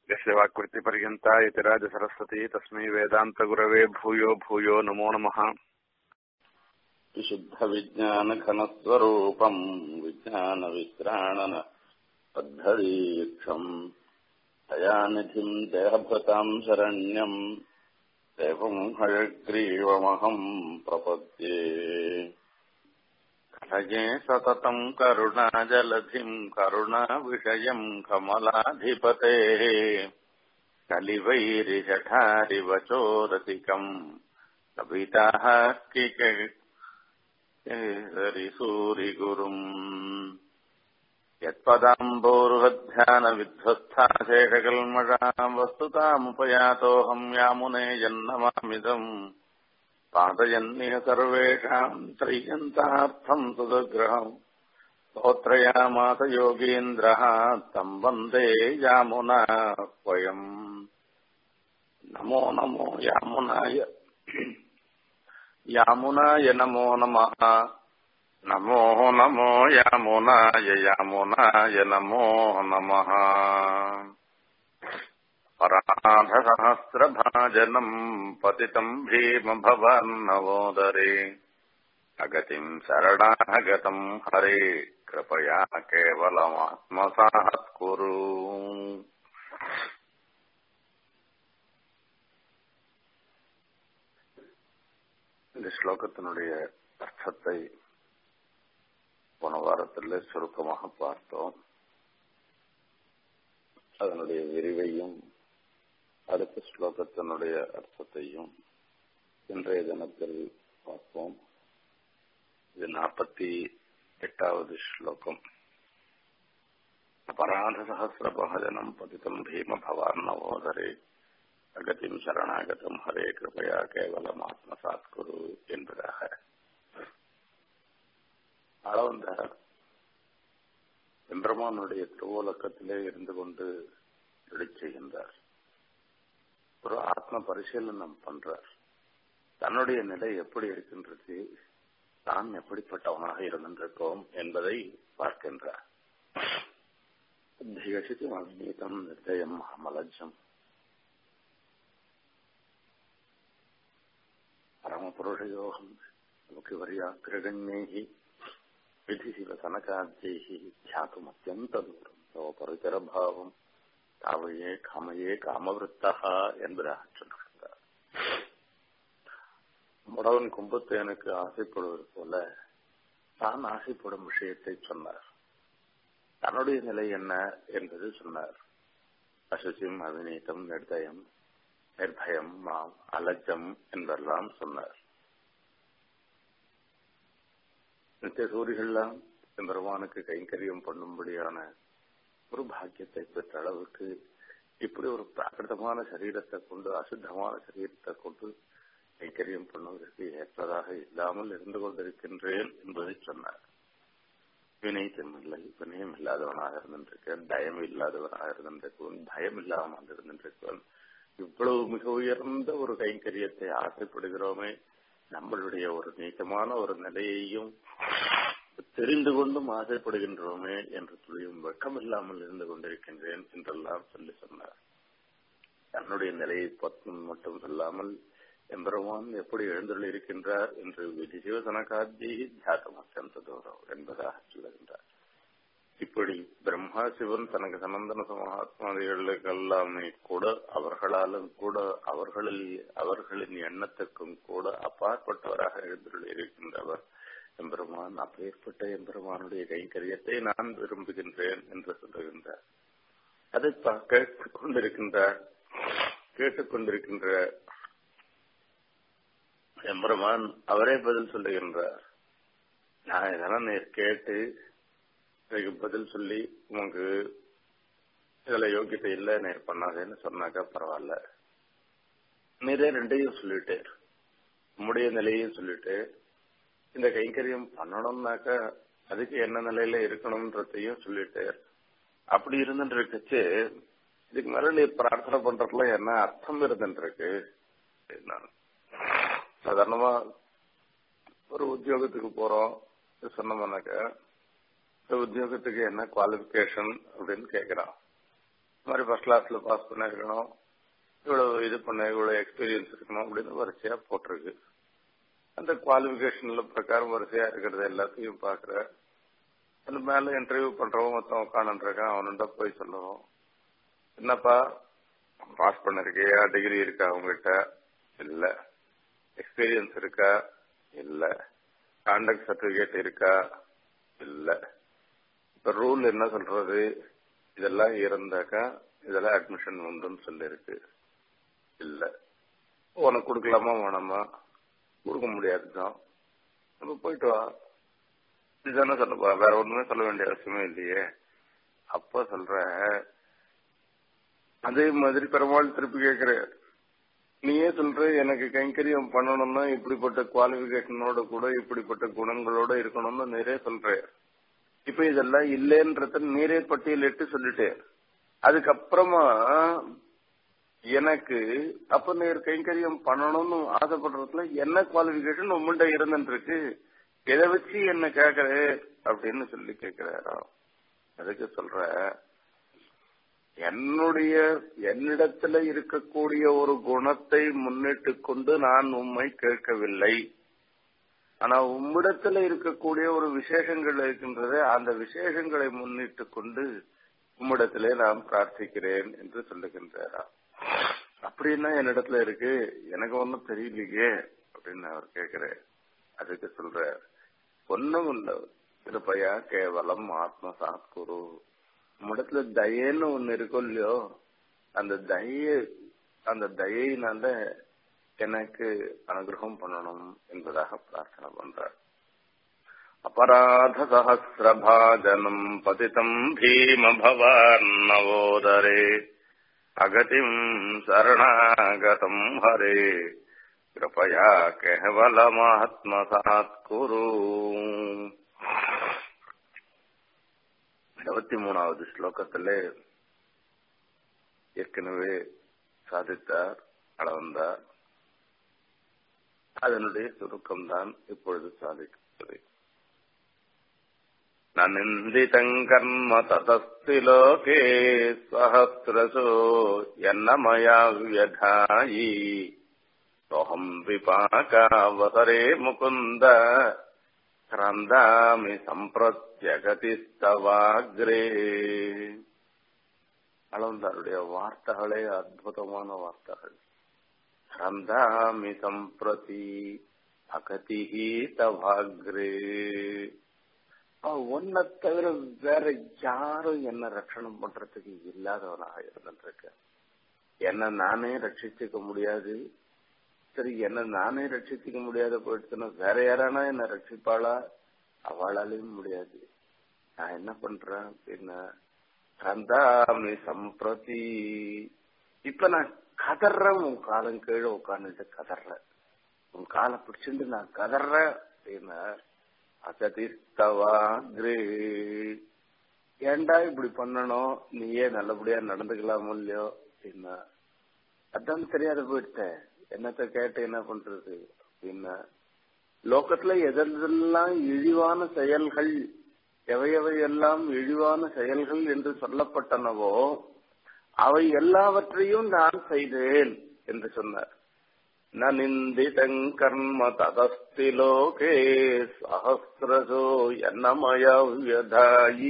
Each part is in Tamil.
यस्य वाक्कृतिपर्यन्ता यतिराजसरस्वती तस्मै वेदान्तगुरवे भूयो भूयो नमो नमः विशुद्धविज्ञानघनस्वरूपम् विज्ञानविश्राणन पद्धरीक्षम् दयानिधिम् देहभृताम् शरण्यम् देवम् हयग्रीवमहम् प्रपद्ये कलये सततम् करुणाजलधिम् करुणाविषयम् कमलाधिपतेः कलिवैरिषठारिवचोरसिकम् कविताः किकरिसूरिगुरुम् यत्पदाम्बोरुहध्यानविध्वस्थाशेषकल्मषाम् वस्तुतामुपयातोऽहम् यामुने जन्नमामिदम् पादयन्निह सर्वेषाम् त्रय्यन्तार्थम् सुदग्रहम् स्तोत्रयामास योगीन्द्रः तम् वन्दे यामुना स्वयम् नमो नमो यामुनाय यामुनाय नमो नमः नमो नमो यामुनाय यामुनाय नमो नमः पराधसहस्रभाजनम् पतितम् भीमभवन्नवोदरे अगतिम् शरणागतम् हरे कृपया केवलमात्मसात्कुरु இந்த ஸ்லோகத்தினுடைய அர்த்தத்தை போன வாரத்தில் சுருக்கமாக பார்த்தோம் அதனுடைய விரிவையும் அடுத்த ஸ்லோகத்தினுடைய அர்த்தத்தையும் இன்றைய தினத்தில் பார்ப்போம் இது நாற்பத்தி எட்டாவது ஸ்லோகம் அபராத சகசிரபகஜனம் பதித்தம் பீம பவான் நவோதரே அகத்தின் சரணாகதம் ஹரே கிருபையா கேவலம் ஆத்மசாத் குரு என்பதாக அளவந்த எம்பெருமானுடைய திருவோலக்கத்திலே இருந்து கொண்டு செய்கின்றார் ஒரு ஆத்ம பரிசீலனம் பண்றார் தன்னுடைய நிலை எப்படி இருக்கின்றது தான் எப்படிப்பட்டவனாக இருந்திருக்கோம் என்பதை பார்க்கின்றார் திகசித்து அவிநீதம் நிர்தயம் அமலஜம் பரமபுருஷயோகம் முக்கியவரியாக்கிரகண்யைः विधिशिवसनकाद्यैः ध्यातुमत्यन्तदूरम् तव परितरभावम् தாவையே காமையே காமவிருத்தகா என்பதாக சொல்லுகின்றார் முடவன் கும்பத்தேனுக்கு ஆசைப்படுவது போல தான் ஆசைப்படும் விஷயத்தை சொன்னார் தன்னுடைய நிலை என்ன என்பது சொன்னார் அசுசிம் அவிநீதம் நிர்தயம் நிர்பயம் மாம் அலஜம் என்பெல்லாம் சொன்னார் நித்திய சூரிகள்லாம் பெருமானுக்கு கைங்கரியம் பண்ணும்படியான ஒரு பாக்கியத்தை பெற்ற அளவுக்கு இப்படி ஒரு பிராகிருதமான சரீரத்தை கொண்டு அசுத்தமான சரீரத்தை கொண்டு கைங்கரியம் பண்ணுவதற்கு ஏற்றதாக இல்லாமல் இருந்து கொண்டிருக்கின்றேன் என்பதை சொன்னார் வினைத்தம் இல்லை வினயம் இல்லாதவனாக இருந்திருக்கேன் தயம் இல்லாதவனாக இருந்திருக்கவன் பயம் இல்லாமல் இருந்திருக்கவன் இவ்வளவு மிக உயர்ந்த ஒரு கைங்கரியத்தை ஆசைப்படுகிறோமே நம்மளுடைய ஒரு நீட்டமான ஒரு நிலையையும் தெரிந்து கொண்டும் ஆசைப்படுகின்றோமே என்று துளியும் வெட்கம் இல்லாமல் இருந்து கொண்டிருக்கின்றேன் என்றெல்லாம் சொல்லி சொன்னார் தன்னுடைய நிலையை பற்றும் மட்டும் சொல்லாமல் எம்பெருமான் எப்படி எழுந்துள்ள இருக்கின்றார் என்று விதி சிவசனகாத்தி தியாகம் அத்தியந்த தூரம் என்பதாக சொல்லுகின்றார் இப்படி பிரம்மா சிவன் தனக்கு சனந்தன சமாத்மாதிகளுக்கெல்லாமே கூட அவர்களாலும் கூட அவர்களில் அவர்களின் எண்ணத்துக்கும் கூட அப்பாற்பட்டவராக எழுந்துள்ள இருக்கின்றவர் எம்பெருமான் அப்பேற்பட்ட எம்பெருமானுடைய கைங்கரியத்தை நான் விரும்புகின்றேன் என்று சொல்லுகின்றார் அதை கேட்டுக் கொண்டிருக்கின்றார் கேட்டுக்கொண்டிருக்கின்ற எம்பெருமான் அவரே பதில் சொல்லுகின்றார் நான் இதெல்லாம் நேர் கேட்டு இதுக்கு பதில் சொல்லி உனக்கு இதுல யோகியத்தை இல்லை நேர் பண்ணாதேன்னு சொன்னாக்கா பரவாயில்ல நீரே ரெண்டையும் சொல்லிட்டு உம்முடைய நிலையும் சொல்லிட்டு இந்த கைங்கரியம் பண்ணணும்னாக்கா அதுக்கு என்ன நிலையில இருக்கணும்ன்றதையும் சொல்லிட்டு அப்படி இருந்துட்டு இருக்குச்சு இதுக்கு மேல நீ பிரார்த்தனை பண்றதுல என்ன அர்த்தம் இருந்துட்டு இருக்கு சாதாரணமா ஒரு உத்தியோகத்துக்கு போறோம் சொன்னோம்னாக்கா இந்த உத்தியோகத்துக்கு என்ன குவாலிபிகேஷன் அப்படின்னு கேட்கிறான் இந்த மாதிரி ஃபர்ஸ்ட் கிளாஸ்ல பாஸ் பண்ணிருக்கணும் இவ்வளவு இது பண்ண இவ்வளவு எக்ஸ்பீரியன்ஸ் இருக்கணும் அப்படின்னு வரிசையா போட்டிருக்கு அந்த குவாலிபிகேஷன்ல பிரகாரம் வரிசையா இருக்கிறது எல்லாத்தையும் பாக்குற அந்த மேல இன்டர்வியூ பண்றவன் மொத்தம் உட்காந்துருக்கான் அவன்கிட்ட போய் சொல்லுவோம் என்னப்பா பாஸ் பண்ணிருக்கியா டிகிரி இருக்கா உங்ககிட்ட இல்ல எக்ஸ்பீரியன்ஸ் இருக்கா இல்ல கான்டாக்ட் சர்டிபிகேட் இருக்கா இல்ல இப்ப ரூல் என்ன சொல்றது இதெல்லாம் இருந்தாக்கா இதெல்லாம் அட்மிஷன் உண்டுன்னு சொல்லிருக்கு இல்ல உனக்கு கொடுக்கலாமா வேணாமா கொடுக்க முடியாதுதான் நம்ம போயிட்டு வா இதுதானே சொல்ல போற வேற ஒண்ணுமே சொல்ல வேண்டிய அவசியமே இல்லையே அப்ப சொல்ற அதே மாதிரி பெருமாள் திருப்பி கேக்குற நீயே சொல்ற எனக்கு கைங்கரியம் பண்ணணும்னா இப்படிப்பட்ட குவாலிபிகேஷனோட கூட இப்படிப்பட்ட குணங்களோட இருக்கணும்னு நிறைய சொல்ற இப்ப இதெல்லாம் இல்லைன்றத நீரே பட்டியலிட்டு சொல்லிட்டேன் அதுக்கப்புறமா எனக்கு அப்ப நீர் கைங்கரியம் பண்ணணும்னு ஆசைப்படுறதுல என்ன குவாலிபிகேஷன் உங்கள்கிட்ட இருந்துட்டு இருக்கு எதை வச்சு என்ன கேக்குற அப்படின்னு சொல்லி கேக்குறாராம் அதுக்கு சொல்ற என்னுடைய என்னிடத்துல இருக்கக்கூடிய ஒரு குணத்தை முன்னிட்டு கொண்டு நான் உம்மை கேட்கவில்லை ஆனா உம்மிடத்துல இருக்கக்கூடிய ஒரு விசேஷங்கள் இருக்கின்றது அந்த விசேஷங்களை முன்னிட்டு கொண்டு உம்மிடத்திலே நான் பிரார்த்திக்கிறேன் என்று சொல்லுகின்றாராம் அப்படின்னா என்னிடத்துல இருக்கு எனக்கு ஒன்னும் தெரியலையே அப்படின்னு அவர் கேக்குறார் அதுக்கு சொல்ற ஒன்னும் இல்ல கிருப்பையா கேவலம் ஆத்ம சாத்குரு உம்மிடத்துல தயன்னு ஒண்ணு இருக்கும் இல்லையோ அந்த தய அந்த தயையினால எனக்கு அனுகிரகம் பண்ணணும் என்பதாக பிரார்த்தனை பண்றார் அபராத சஹசிரபாஜனம் பதிதம் பீம பவார்ணவோதரே அகதிம் சரணாகதம் ஹரே கிருபயா கேவலமாத்மசாத் குரு இருபத்தி மூணாவது ஸ்லோகத்திலே ஏற்கனவே சாதித்தார் அளவந்தார் அதனுடைய சுருக்கம்தான் இப்பொழுது சாதிக்கிறது நந்திதங்கர்ம ததஸ்தி லோகே சஹசிரசோ என்ன மயா வியதாயி சோகம் விபாகாவசரே முகுந்த கிரந்தாமி சம்பிரத்யகதிஸ்தவாக்ரே அளவந்தாருடைய வார்த்தைகளே அற்புதமான வார்த்தைகள் கிரந்தாமி சம்பிரதி அகதிஹி தவாக்ரே ஒன்ன தவிர வேற யாரும் என்ன ரட்சணம் பண்றதுக்கு இல்லாதவனாக இருந்துருக்க என்ன நானே ரட்சிச்சுக்க முடியாது சரி என்ன நானே ரட்சிச்சுக்க முடியாத போயிடுச்சுன்னா வேற யாரானா என்ன ரட்சிப்பாளா அவளாலையும் முடியாது நான் என்ன பண்றேன் அப்படின்னா கந்தாமி சம்பிரதி இப்ப நான் கதறேன் உன் காலம் கீழே உட்காந்துட்டு கதறேன் உன் காலை பிடிச்சிட்டு நான் கதறேன் அப்படின்னா அசதிஸ்தவாகிரே ஏண்டா இப்படி பண்ணணும் நீயே நல்லபடியா நடந்துக்கலாமோ இல்லையோ அப்படின்னா அதான் தெரியாத போயிட்ட என்னத்த கேட்டு என்ன பண்றது அப்படின்னா லோகத்துல எதெல்லாம் இழிவான செயல்கள் எவையவையெல்லாம் இழிவான செயல்கள் என்று சொல்லப்பட்டனவோ அவை எல்லாவற்றையும் நான் செய்தேன் என்று சொன்னார் நிந்திதங் கர்ம ததஸ்தி லோகே சஹசிரசோ என்னமயதாயி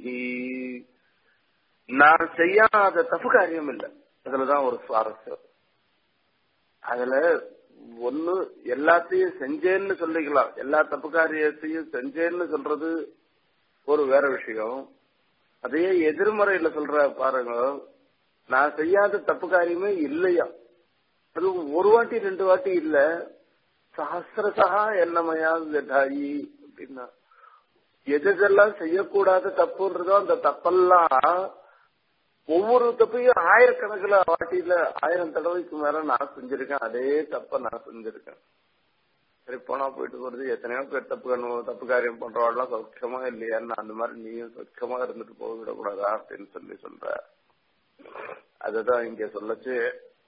நான் செய்யாத தப்பு காரியம் இல்லை அதுலதான் ஒரு சுவாரஸ்யம் அதுல ஒண்ணு எல்லாத்தையும் செஞ்சேன்னு சொல்லிக்கலாம் எல்லா தப்பு காரியத்தையும் செஞ்சேன்னு சொல்றது ஒரு வேற விஷயம் அதையே எதிர்மறையில சொல்ற பாருங்க நான் செய்யாத தப்பு காரியமே இல்லையா அது ஒரு வாட்டி ரெண்டு வாட்டி இல்ல சஹசிரசா என்னமையா விதாயி அப்படின்னா எதெல்லாம் செய்யக்கூடாத தப்புன்றதோ அந்த தப்பெல்லாம் ஒவ்வொரு தப்பையும் ஆயிரக்கணக்கில் வாட்டியில ஆயிரம் தடவைக்கு மேல நான் செஞ்சிருக்கேன் அதே தப்ப நான் செஞ்சிருக்கேன் சரி போனா போயிட்டு போறது எத்தனையோ பேர் தப்பு கண்ணும் தப்பு காரியம் பண்றவாள்லாம் சௌக்கியமா இல்லையான்னு அந்த மாதிரி நீயும் சௌக்கியமா இருந்துட்டு போக விடக்கூடாதா அப்படின்னு சொல்லி சொல்ற அதுதான் இங்க சொல்லச்சு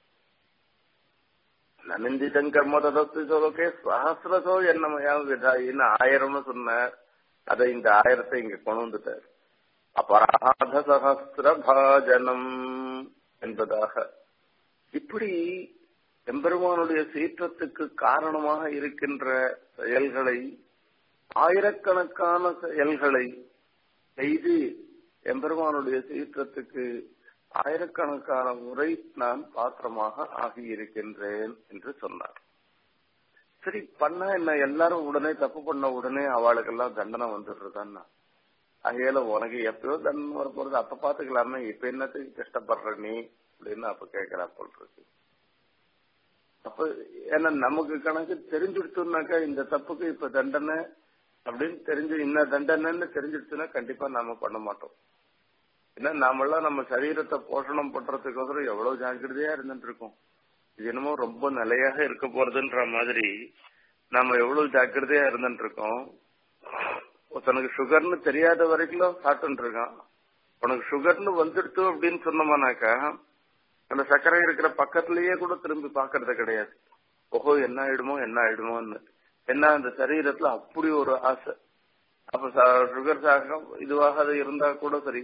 நனிந்திதம் கர்ம ததஸ்து சொல்லுக்கே சஹசிரசோ என்னமையா விதாயின்னு ஆயிரம்னு சொன்ன அதை இந்த ஆயிரத்தை இங்க கொண்டு வந்துட்டார் அபராத சகசிரபாஜனம் என்பதாக இப்படி எம்பெருமானுடைய சீற்றத்துக்கு காரணமாக இருக்கின்ற செயல்களை ஆயிரக்கணக்கான செயல்களை செய்து எம்பெருமானுடைய சீற்றத்துக்கு ஆயிரக்கணக்கான முறை நான் பாத்திரமாக ஆகியிருக்கின்றேன் என்று சொன்னார் சரி பண்ண என்ன எல்லாரும் உடனே தப்பு பண்ண உடனே அவளுக்கெல்லாம் தண்டனை வந்துடுறதான்னா அகையில உனக்கு எப்பயோ தண்டனை வர போறது அப்ப பாத்துக்கலாமே இப்ப என்னத்துக்கு கஷ்டப்படுற நீ அப்படின்னு அப்ப கேக்குறா போல் இருக்கு அப்ப ஏன்னா நமக்கு கணக்கு தெரிஞ்சுடுத்தோம்னாக்கா இந்த தப்புக்கு இப்ப தண்டனை அப்படின்னு தெரிஞ்சு இன்ன தண்டனைன்னு தெரிஞ்சிடுச்சுன்னா கண்டிப்பா நாம பண்ண மாட்டோம் ஏன்னா நாமெல்லாம் நம்ம சரீரத்தை போஷணம் பண்றதுக்கோசரம் எவ்வளவு ஜாக்கிரதையா இருந்துட்டு இருக்கோம் இது என்னமோ ரொம்ப நிலையாக இருக்க போறதுன்ற மாதிரி நாம எவ்வளவு ஜாக்கிரதையா இருந்துட்டு இருக்கோம் தனக்கு சுகர்னு தெரியாத வரைக்கும் சாப்பிட்டு இருக்கான் உனக்கு சுகர்னு வந்துடுத்து அப்படின்னு சொன்னோம்னாக்கா அந்த சர்க்கரை இருக்கிற பக்கத்திலேயே கூட திரும்பி பாக்குறது கிடையாது ஓஹோ என்ன ஆயிடுமோ என்ன ஆயிடுமோன்னு என்ன அந்த சரீரத்துல அப்படி ஒரு ஆசை அப்ப சுகர் சாகம் இதுவாக இருந்தா கூட சரி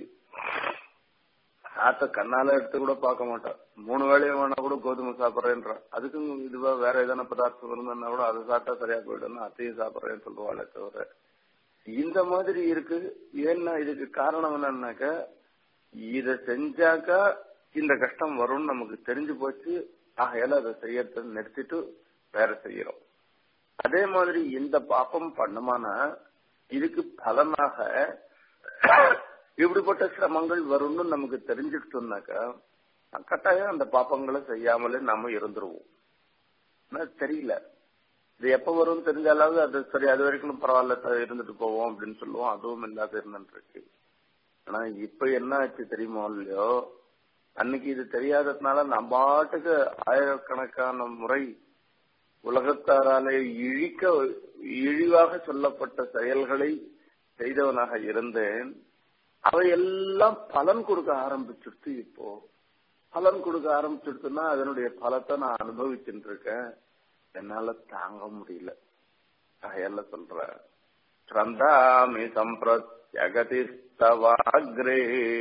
ஆத்த கண்ணால எடுத்து கூட பார்க்க மாட்டான் மூணு வேலையும் வேணா கூட கோதுமை சாப்பிட்றேன்றான் அதுக்கும் இதுவா வேற எதனா பதார்த்தம் இருந்ததுன்னா கூட அதை சாப்பிட்டா சரியா போயிடும் அத்தையும் சாப்பிட்றேன்னு சொல்லுவாளே தவிர இந்த மாதிரி இருக்கு ஏன்னா இதுக்கு காரணம் என்னன்னாக்க இத செஞ்சாக்கா இந்த கஷ்டம் வரும்னு நமக்கு தெரிஞ்சு போச்சு ஆகையால அதை செய்யறத நிறுத்திட்டு வேற செய்யறோம் அதே மாதிரி இந்த பாப்பம் பண்ணுமானா இதுக்கு பலனாக இப்படிப்பட்ட சிரமங்கள் வரும்னு நமக்கு தெரிஞ்சுக்கிட்டோம்னாக்கா கட்டாயம் அந்த பாப்பங்களை செய்யாமலே நாம இருந்துருவோம் தெரியல இது எப்ப வரும் தெரிஞ்சாலாவது அது சரி அது வரைக்கும் பரவாயில்ல இருந்துட்டு போவோம் அப்படின்னு சொல்லுவோம் அதுவும் இல்லாத இருந்துட்டு இருக்கு ஆனா இப்ப என்ன ஆச்சு தெரியுமோ இல்லையோ அன்னைக்கு இது தெரியாததுனால நம்ம பாட்டுக்கு ஆயிரக்கணக்கான முறை உலகத்தாராலே இழிக்க இழிவாக சொல்லப்பட்ட செயல்களை செய்தவனாக இருந்தேன் அவையெல்லாம் பலன் கொடுக்க ஆரம்பிச்சுட்டு இப்போ பலன் கொடுக்க ஆரம்பிச்சுட்டுன்னா அதனுடைய பலத்தை நான் அனுபவிச்சுட்டு இருக்கேன் என்னால தாங்க முடியல அதையல்ல சொல்ற ஸ்ரந்தாமி சம்பிரத்யகதிஸ்தவாகிரே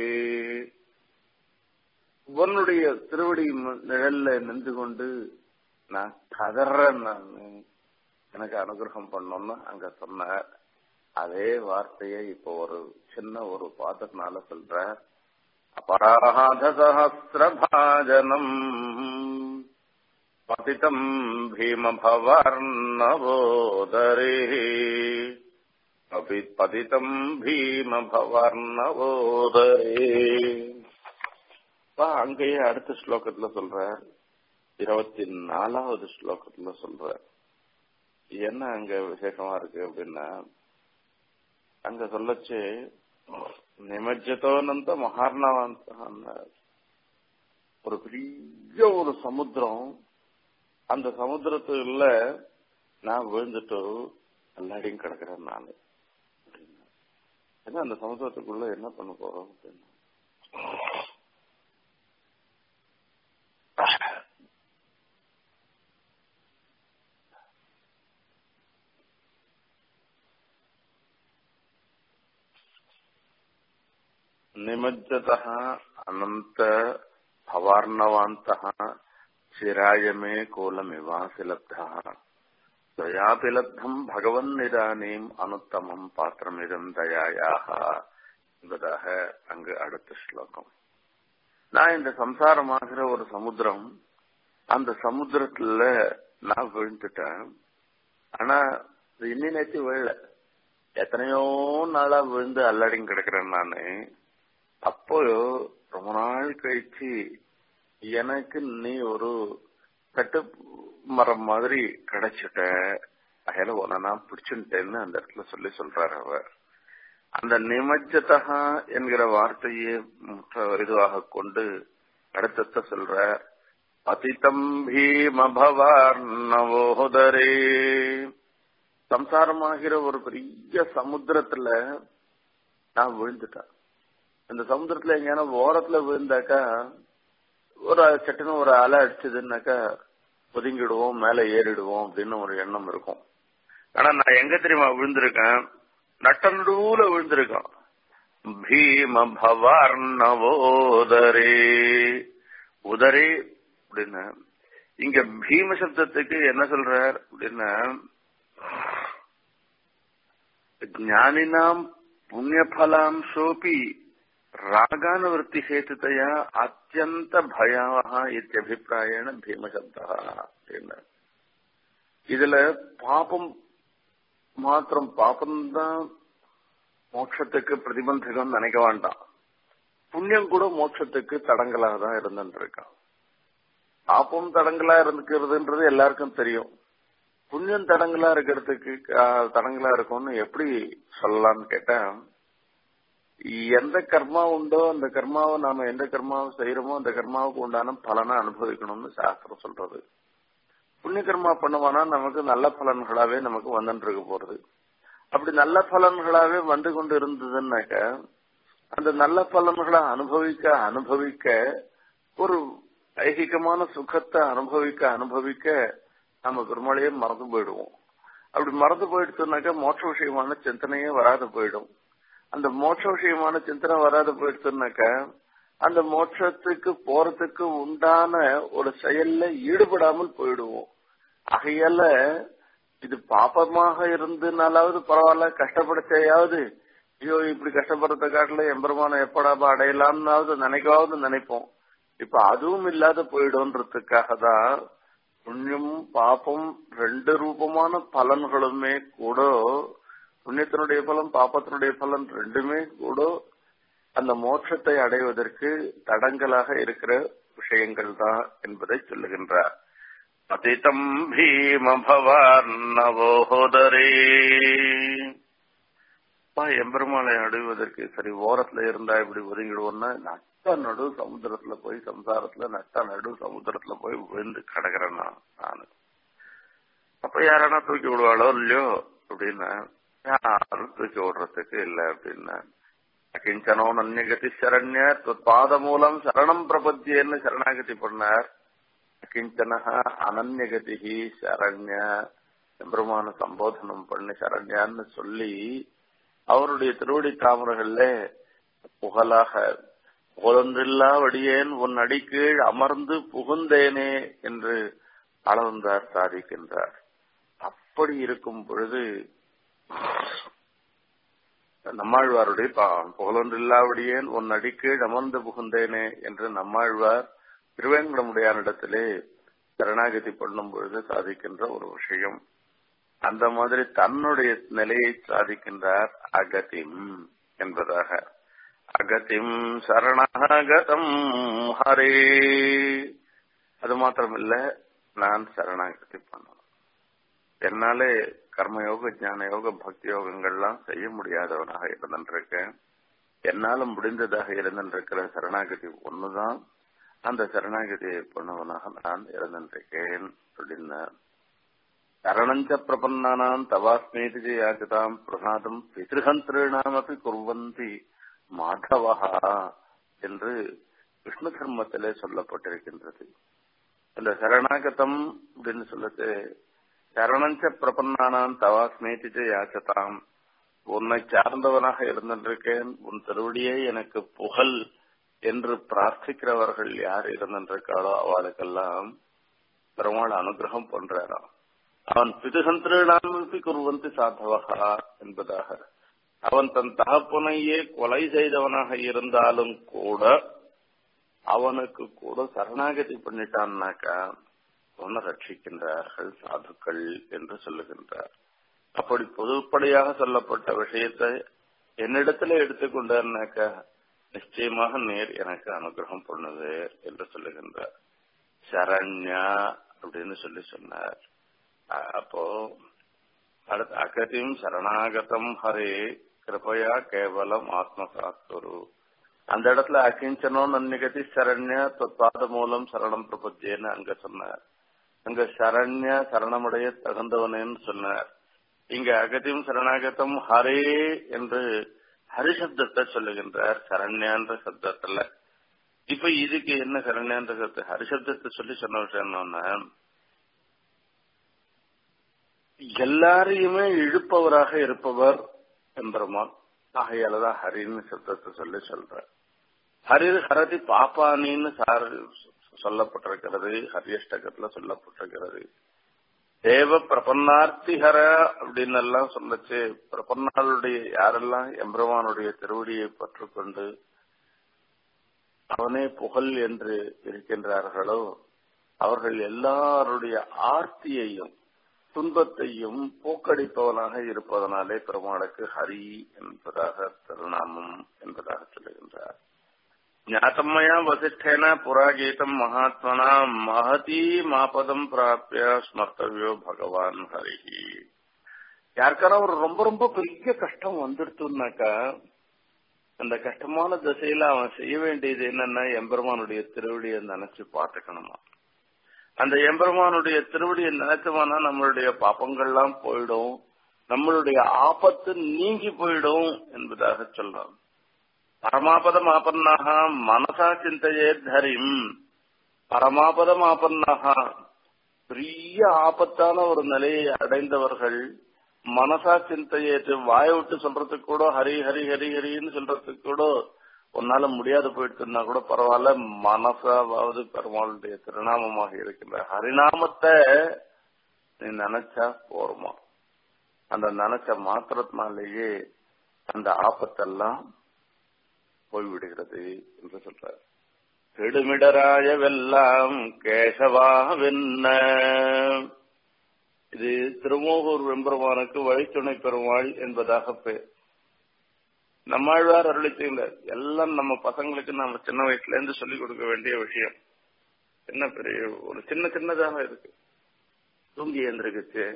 உன்னுடைய திருவடி நிழல்ல நின்று கொண்டு நான் கதறேன் நான் எனக்கு அனுகிரகம் பண்ணோம்னு அங்க சொன்னார் அதே வார்த்தையை இப்போ ஒரு சின்ன ஒரு பாதத்தினால சொல்ற அபராத சஹசிரபாஜனம் பதிதம் பீமபவர்ணவோதரே பதிதம் பீமபவர்ணவோதரே அங்கேயே அடுத்த ஸ்லோகத்துல சொல்ற இருபத்தி நாலாவது ஸ்லோகத்துல சொல்ற என்ன அங்க விசேஷமா இருக்கு அப்படின்னா அங்க சொல்லச்சு நிமஜ்ஜத்தோனந்த மகார்ணவாந்த ஒரு பெரிய ஒரு சமுத்திரம் அந்த சமுத்திரத்துல நான் விழுந்துட்டு எல்லாரையும் கிடக்குறேன் நான் ஏன்னா அந்த சமுத்திரத்துக்குள்ள என்ன பண்ண போறோம் அப்படின்னா निमज्जतः अनन्त भवार्णवान्तः चिराय मे कोलमिवासि लब्धः दयापि लब्धम् भगवन्निदानीम् अनुत्तमम् பாத்திரமிதம் தயாயாக என்பதாக அங்கு அடுத்த ஸ்லோகம் நான் இந்த சம்சாரமாகிற ஒரு சமுத்திரம் அந்த சமுத்திரத்துல நான் விழுந்துட்டேன் ஆனா இன்னி நேற்று விழல எத்தனையோ நாளா விழுந்து அல்லாடிங்க கிடக்குறேன் நானு அப்போ ரொம்ப நாள் கழிச்சு எனக்கு நீ ஒரு கட்டு மரம் மாதிரி கிடைச்சிட்ட அகையில உன நான் பிடிச்சுட்டேன்னு அந்த இடத்துல சொல்லி சொல்றாரு அவர் அந்த நிமஜ்ஜதா என்கிற வார்த்தையை இதுவாக கொண்டு அடுத்த சொல்ற பதிதம் பீமபவார்ணவோதரே சம்சாரமாகிற ஒரு பெரிய சமுத்திரத்துல நான் விழுந்துட்டேன் இந்த சமுத்திரத்துல எங்கேயான ஓரத்துல விழுந்தாக்கா ஒரு சட்டுன்னு ஒரு அலை அடிச்சதுன்னாக்கா ஒதுங்கிடுவோம் மேல ஏறிடுவோம் அப்படின்னு ஒரு எண்ணம் இருக்கும் ஆனா நான் எங்க தெரியுமா விழுந்திருக்கேன் நட்ட நடுவுல விழுந்திருக்கேன் பீம பவார்ணவோதரே உதரே அப்படின்னா இங்க பீம சப்தத்துக்கு என்ன சொல்றார் அப்படின்னா ஞானினாம் புண்ணியபலாம்சோபி ராகானுவருத்தி ஹேத்துதையா அத்தியந்த பயாவகா இத்தியபிப்பிராயண பீமசப்தா அப்படின்னு இதுல பாபம் மாத்திரம் பாபம்தான் மோட்சத்துக்கு பிரதிபந்தகம் நினைக்க வேண்டாம் புண்ணியம் கூட மோட்சத்துக்கு தடங்களாக தான் இருந்துட்டு இருக்கான் பாப்பம் தடங்களா இருக்கிறதுன்றது எல்லாருக்கும் தெரியும் புண்ணியம் தடங்களா இருக்கிறதுக்கு தடங்களா இருக்கும்னு எப்படி சொல்லலாம்னு கேட்டா எந்த கர்மா உண்டோ அந்த கர்மாவை நாம எந்த கர்மாவை செய்யறோமோ அந்த கர்மாவுக்கு உண்டான பலனை அனுபவிக்கணும்னு சாஸ்திரம் சொல்றது புண்ணிய கர்மா பண்ணுவானா நமக்கு நல்ல பலன்களாவே நமக்கு வந்துட்டு இருக்க போறது அப்படி நல்ல பலன்களாவே வந்து கொண்டு இருந்ததுன்னாக்க அந்த நல்ல பலன்களை அனுபவிக்க அனுபவிக்க ஒரு ஐகிகமான சுகத்தை அனுபவிக்க அனுபவிக்க நம்ம பெருமாளையே மறந்து போயிடுவோம் அப்படி மறந்து போயிடுச்சுனாக்கா மோட்ச விஷயமான சிந்தனையே வராது போயிடும் அந்த மோட்ச விஷயமான சிந்தனை வராது போயிடுச்சுனாக்கா அந்த மோட்சத்துக்கு போறதுக்கு உண்டான ஒரு செயல்ல ஈடுபடாமல் போயிடுவோம் ஆகையால இது பாப்பமாக இருந்தனாலாவது பரவாயில்ல கஷ்டப்படுத்தையாவது ஐயோ இப்படி கஷ்டப்படுறத காட்டுல எம்பெருமான எப்படாபா அடையலாம்னாவது நினைக்காவது நினைப்போம் இப்ப அதுவும் இல்லாத போயிடும்ன்றதுக்காக தான் புண்ணியம் பாப்பம் ரெண்டு ரூபமான பலன்களுமே கூட புண்ணியத்தினுடைய பலன் பாப்பத்தினுடைய பலன் ரெண்டுமே கூட அந்த மோட்சத்தை அடைவதற்கு தடங்கலாக இருக்கிற விஷயங்கள் தான் என்பதை சொல்லுகின்றார் பதிதம் பீம பவார்ணவோதரே எம்பெருமாளை அடைவதற்கு சரி ஓரத்துல இருந்தா இப்படி ஒதுங்கிடுவோம்னா நட்ட நடு சமுத்திரத்துல போய் சம்சாரத்துல நட்ட நடு சமுத்திரத்துல போய் விழுந்து கிடக்குறேன் நானு அப்ப யாரானா தூக்கி விடுவாளோ இல்லையோ அப்படின்னா யாரும் தூக்கி விடுறதுக்கு இல்ல அப்படின்னா கிஞ்சனோ நன்யகதி சரண்ய பாத மூலம் சரணம் பிரபத்தியன்னு சரணாகதி பண்ணார் கிஞ்சன அனன்யகதி சரண்ய பெருமான சம்போதனம் பண்ணி சரண்யான்னு சொல்லி அவருடைய திருவடி தாமரங்கள்ல புகழாக புகழொன்றில்லா வடியேன் உன் அடிக்கீழ் அமர்ந்து புகுந்தேனே என்று அளவந்தார் சாதிக்கின்றார் அப்படி இருக்கும் பொழுது நம்மாழ்வாருடைய புகழொன்றில்லாவடியேன் உன் அடிக்கீழ் அமர்ந்து புகுந்தேனே என்று நம்மாழ்வார் திருவேங்கடமுடையானிடத்திலே சரணாகதி பண்ணும் பொழுது சாதிக்கின்ற ஒரு விஷயம் அந்த மாதிரி தன்னுடைய நிலையை சாதிக்கின்றார் அகதிம் என்பதாக அகதிம் சரணாகதம் ஹரே அது மாத்திரமில்ல நான் சரணாகதி பண்ணணும் என்னாலே கர்மயோக ஞான யோக பக்தி யோகங்கள்லாம் செய்ய முடியாதவனாக இருந்திருக்கேன் என்னால முடிந்ததாக இருந்திருக்கிற சரணாகதி ஒண்ணுதான் அந்த சரணாகதியை பண்ணவனாக நான் இருந்திருக்கேன் அப்படின்னார் சரணஞ்ச பிரபன்னானாம் தவாஸ்மேதி யாச்சதாம் பிரசாதம் பிதிருஹந்திரணாம் அப்படி குர்வந்தி மாதவா என்று விஷ்ணு தர்மத்திலே சொல்லப்பட்டிருக்கின்றது இந்த சரணாகதம் அப்படின்னு சொல்லிட்டு சரணஞ்ச பிரபன்னானாம் தவாஸ்மேதி யாச்சதாம் உன்னை சார்ந்தவனாக இருந்திருக்கேன் உன் திருவடியே எனக்கு புகழ் என்று பிரார்த்திக்கிறவர்கள் யார் இருந்திருக்காளோ அவளுக்கெல்லாம் பெருமாள் அனுகிரகம் பண்றாராம் அவன் பிதுகந்திரனாமி குருவந்தி சாதவகா என்பதாக அவன் தன் தகப்பனையே கொலை செய்தவனாக இருந்தாலும் கூட அவனுக்கு கூட சரணாகதி பண்ணிட்டான்னாக்கா அவனை ரட்சிக்கின்றார்கள் சாதுக்கள் என்று சொல்லுகின்றார் அப்படி பொதுப்படையாக சொல்லப்பட்ட விஷயத்தை என்னிடத்துல எடுத்துக்கொண்டார்னாக்கா நிச்சயமாக நேர் எனக்கு அனுகிரகம் பண்ணுது என்று சொல்லுகின்றார் சரண்யா அப்படின்னு சொல்லி சொன்னார் அப்போ அடுத்த அகதிம் சரணாகதம் ஹரே கிருபையா கேவலம் ஆத்மசாஸ்துரு அந்த இடத்துல அகிஞ்சனோ நன்னிகதி சரண்யா தொத்பாத மூலம் சரணம் பிரபத்தியன்னு அங்க சொன்னார் அங்க சரண்ய சரணமுடைய தகுந்தவனேன்னு சொன்னார் இங்க அகதிம் சரணாகதம் ஹரே என்று ஹரிசப்தத்தை சொல்லுகின்றார் சரண்யான்ற சப்தத்துல இப்ப இதுக்கு என்ன சரண்யான்ற சப்த ஹரிசப்தத்தை சொல்லி சொன்ன விஷயம் என்னன்னா எல்லாரையுமே இழுப்பவராக இருப்பவர் எம்பெருமான் ஆகையாலதான் ஹரின்னு சப்தத்தை சொல்லி சொல்ற ஹரிர் ஹரதி பாப்பானின்னு சார் சொல்லப்பட்டிருக்கிறது ஹரியஷ்டகத்துல சொல்லப்பட்டிருக்கிறது தேவ பிரபன்னார்த்திஹர அப்படின்னு எல்லாம் சொல்லச்சு பிரபன்னாளுடைய யாரெல்லாம் எம்பெருமானுடைய திருவடியை பற்றுக்கொண்டு அவனே புகழ் என்று இருக்கின்றார்களோ அவர்கள் எல்லாருடைய ஆர்த்தியையும் துன்பத்தையும் போக்கடிப்பவனாக இருப்பதனாலே பெருமாளுக்கு ஹரி என்பதாக திருநாமம் என்பதாக சொல்லுகின்றார் ஞாத்தமயா வசிஷ்டேன புராகீதம் மகாத்மனா மகதி மாபதம் பிராப்பிய ஸ்மர்த்தவியோ பகவான் ஹரிஹி யாருக்கான ஒரு ரொம்ப ரொம்ப பெரிய கஷ்டம் வந்துடுத்துனாக்கா அந்த கஷ்டமான திசையில அவன் செய்ய வேண்டியது என்னன்னா எம்பெருமானுடைய திருவடியை நினைச்சு பார்த்துக்கணுமா அந்த எம்பெருமானுடைய திருவடியை நினைச்சோம்னா நம்மளுடைய பாப்பங்கள்லாம் போயிடும் நம்மளுடைய ஆபத்து நீங்கி போயிடும் என்பதாக சொல்றான் பரமாபதம் ஆபன்னாக மனசா சிந்தையே தரிம் பரமாபதம் ஆபன்னாக பெரிய ஆபத்தான ஒரு நிலையை அடைந்தவர்கள் மனசா சிந்தையேற்று வாய விட்டு சொல்றதுக்கு கூட ஹரி ஹரி ஹரி ஹரின்னு சொல்றதுக்கு கூட உன்னால முடியாது போயிடுச்சுன்னா கூட பரவாயில்ல மனசாவது பெருமாளுடைய திருநாமமாக இருக்கின்ற ஹரிநாமத்தை நீ நினைச்சா போருமா அந்த நினைச்ச மாத்திரத்தினாலேயே அந்த ஆபத்தெல்லாம் போய்விடுகிறது என்று சொல்றார் கெடுமிடராயவெல்லாம் கேசவாவென்ன இது திருமோகூர் வெம்பெருமானுக்கு வழித்துணை பெருமாள் என்பதாக பேர் நம்மாழ்வார் அருளி செய்கிறார் எல்லாம் நம்ம பசங்களுக்கு நம்ம சின்ன வயசுல இருந்து சொல்லிக் கொடுக்க வேண்டிய விஷயம் என்ன பெரிய ஒரு சின்ன சின்னதாக இருக்கு தூங்கி எழுந்திருக்குச்சு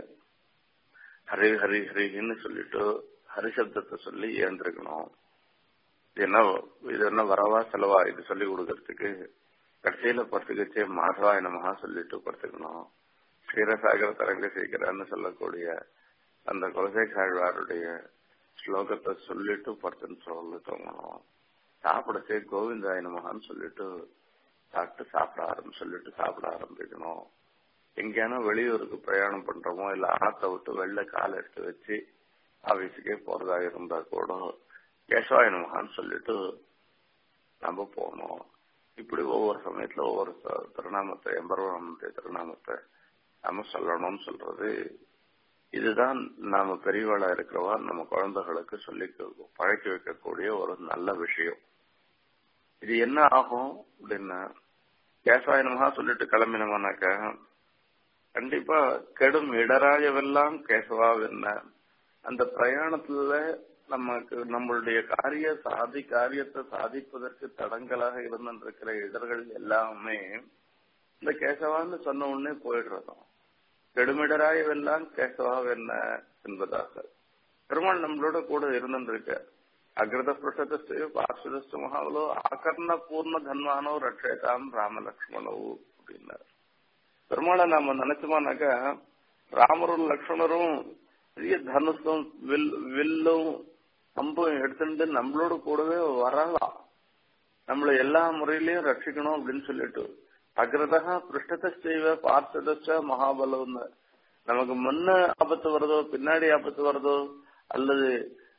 ஹரி ஹரி ஹரின்னு சொல்லிட்டு ஹரிசப்தத்தை சொல்லி ஏந்திருக்கணும் இது என்ன இது என்ன வரவா செலவா இது சொல்லி கொடுக்கறதுக்கு கடைசியில படுத்துக்கச்சே மாதவா என்னமஹா சொல்லிட்டு படுத்துக்கணும் க்ஷீரசாகர தரங்க சீக்கிரன்னு சொல்லக்கூடிய அந்த குலசேகாழ்வாருடைய ஸ்லோகத்தை சொல்லிட்டு படுத்துன்னு சொல்லி தூங்கணும் சாப்பிடச்சே கோவிந்தாய நமகான்னு சொல்லிட்டு சாப்பிட்டு சாப்பிட ஆரம்பி சொல்லிட்டு சாப்பிட ஆரம்பிக்கணும் எங்கேனா வெளியூருக்கு பிரயாணம் பண்றோமோ இல்ல ஆத்த விட்டு வெளில கால் எடுத்து வச்சு ஆபீஸுக்கே போறதா இருந்தா கூட கேசவாய நமகான்னு சொல்லிட்டு நம்ம போகணும் இப்படி ஒவ்வொரு சமயத்துல ஒவ்வொரு திருநாமத்தை எம்பருவனுடைய திருநாமத்தை நம்ம சொல்லணும்னு சொல்றது இதுதான் நாம பெரியவாளா இருக்கிறவா நம்ம குழந்தைகளுக்கு சொல்லி பழக்கி வைக்கக்கூடிய ஒரு நல்ல விஷயம் இது என்ன ஆகும் அப்படின்னா கேசவாயனமாக சொல்லிட்டு கிளம்பினோம்னாக்க கண்டிப்பா கெடும் இடராயவெல்லாம் கேசவாவென்ன அந்த பிரயாணத்துல நமக்கு நம்மளுடைய காரிய சாதி காரியத்தை சாதிப்பதற்கு தடங்களாக இருந்திருக்கிற இடர்கள் எல்லாமே இந்த கேசவான்னு சொன்ன உடனே போயிடுறதும் கெடுமிடராயவெல்லாம் கேசவாவென்ன என்பதாக பெருமாள் நம்மளோட கூட இருந்திருக்க அகிருத புருஷதஸ்து பார்சுதஸ்து மகாவலோ ஆகர்ண பூர்ண தன்மானோ ரட்சேதாம் ராமலக்ஷ்மணோ அப்படின்னார் பெருமாளை நாம நினைச்சோமானாக்கா ராமரும் லக்ஷ்மணரும் பெரிய தனுஷும் வில் வில்லும் அம்பும் எடுத்துட்டு நம்மளோட கூடவே வரலாம் நம்மள எல்லா முறையிலயும் ரட்சிக்கணும் அப்படின்னு சொல்லிட்டு அகிரதா பிருஷ்டத்தைவ பார்த்ததச்ச மகாபலம்னு நமக்கு முன்ன ஆபத்து வருதோ பின்னாடி ஆபத்து வருதோ அல்லது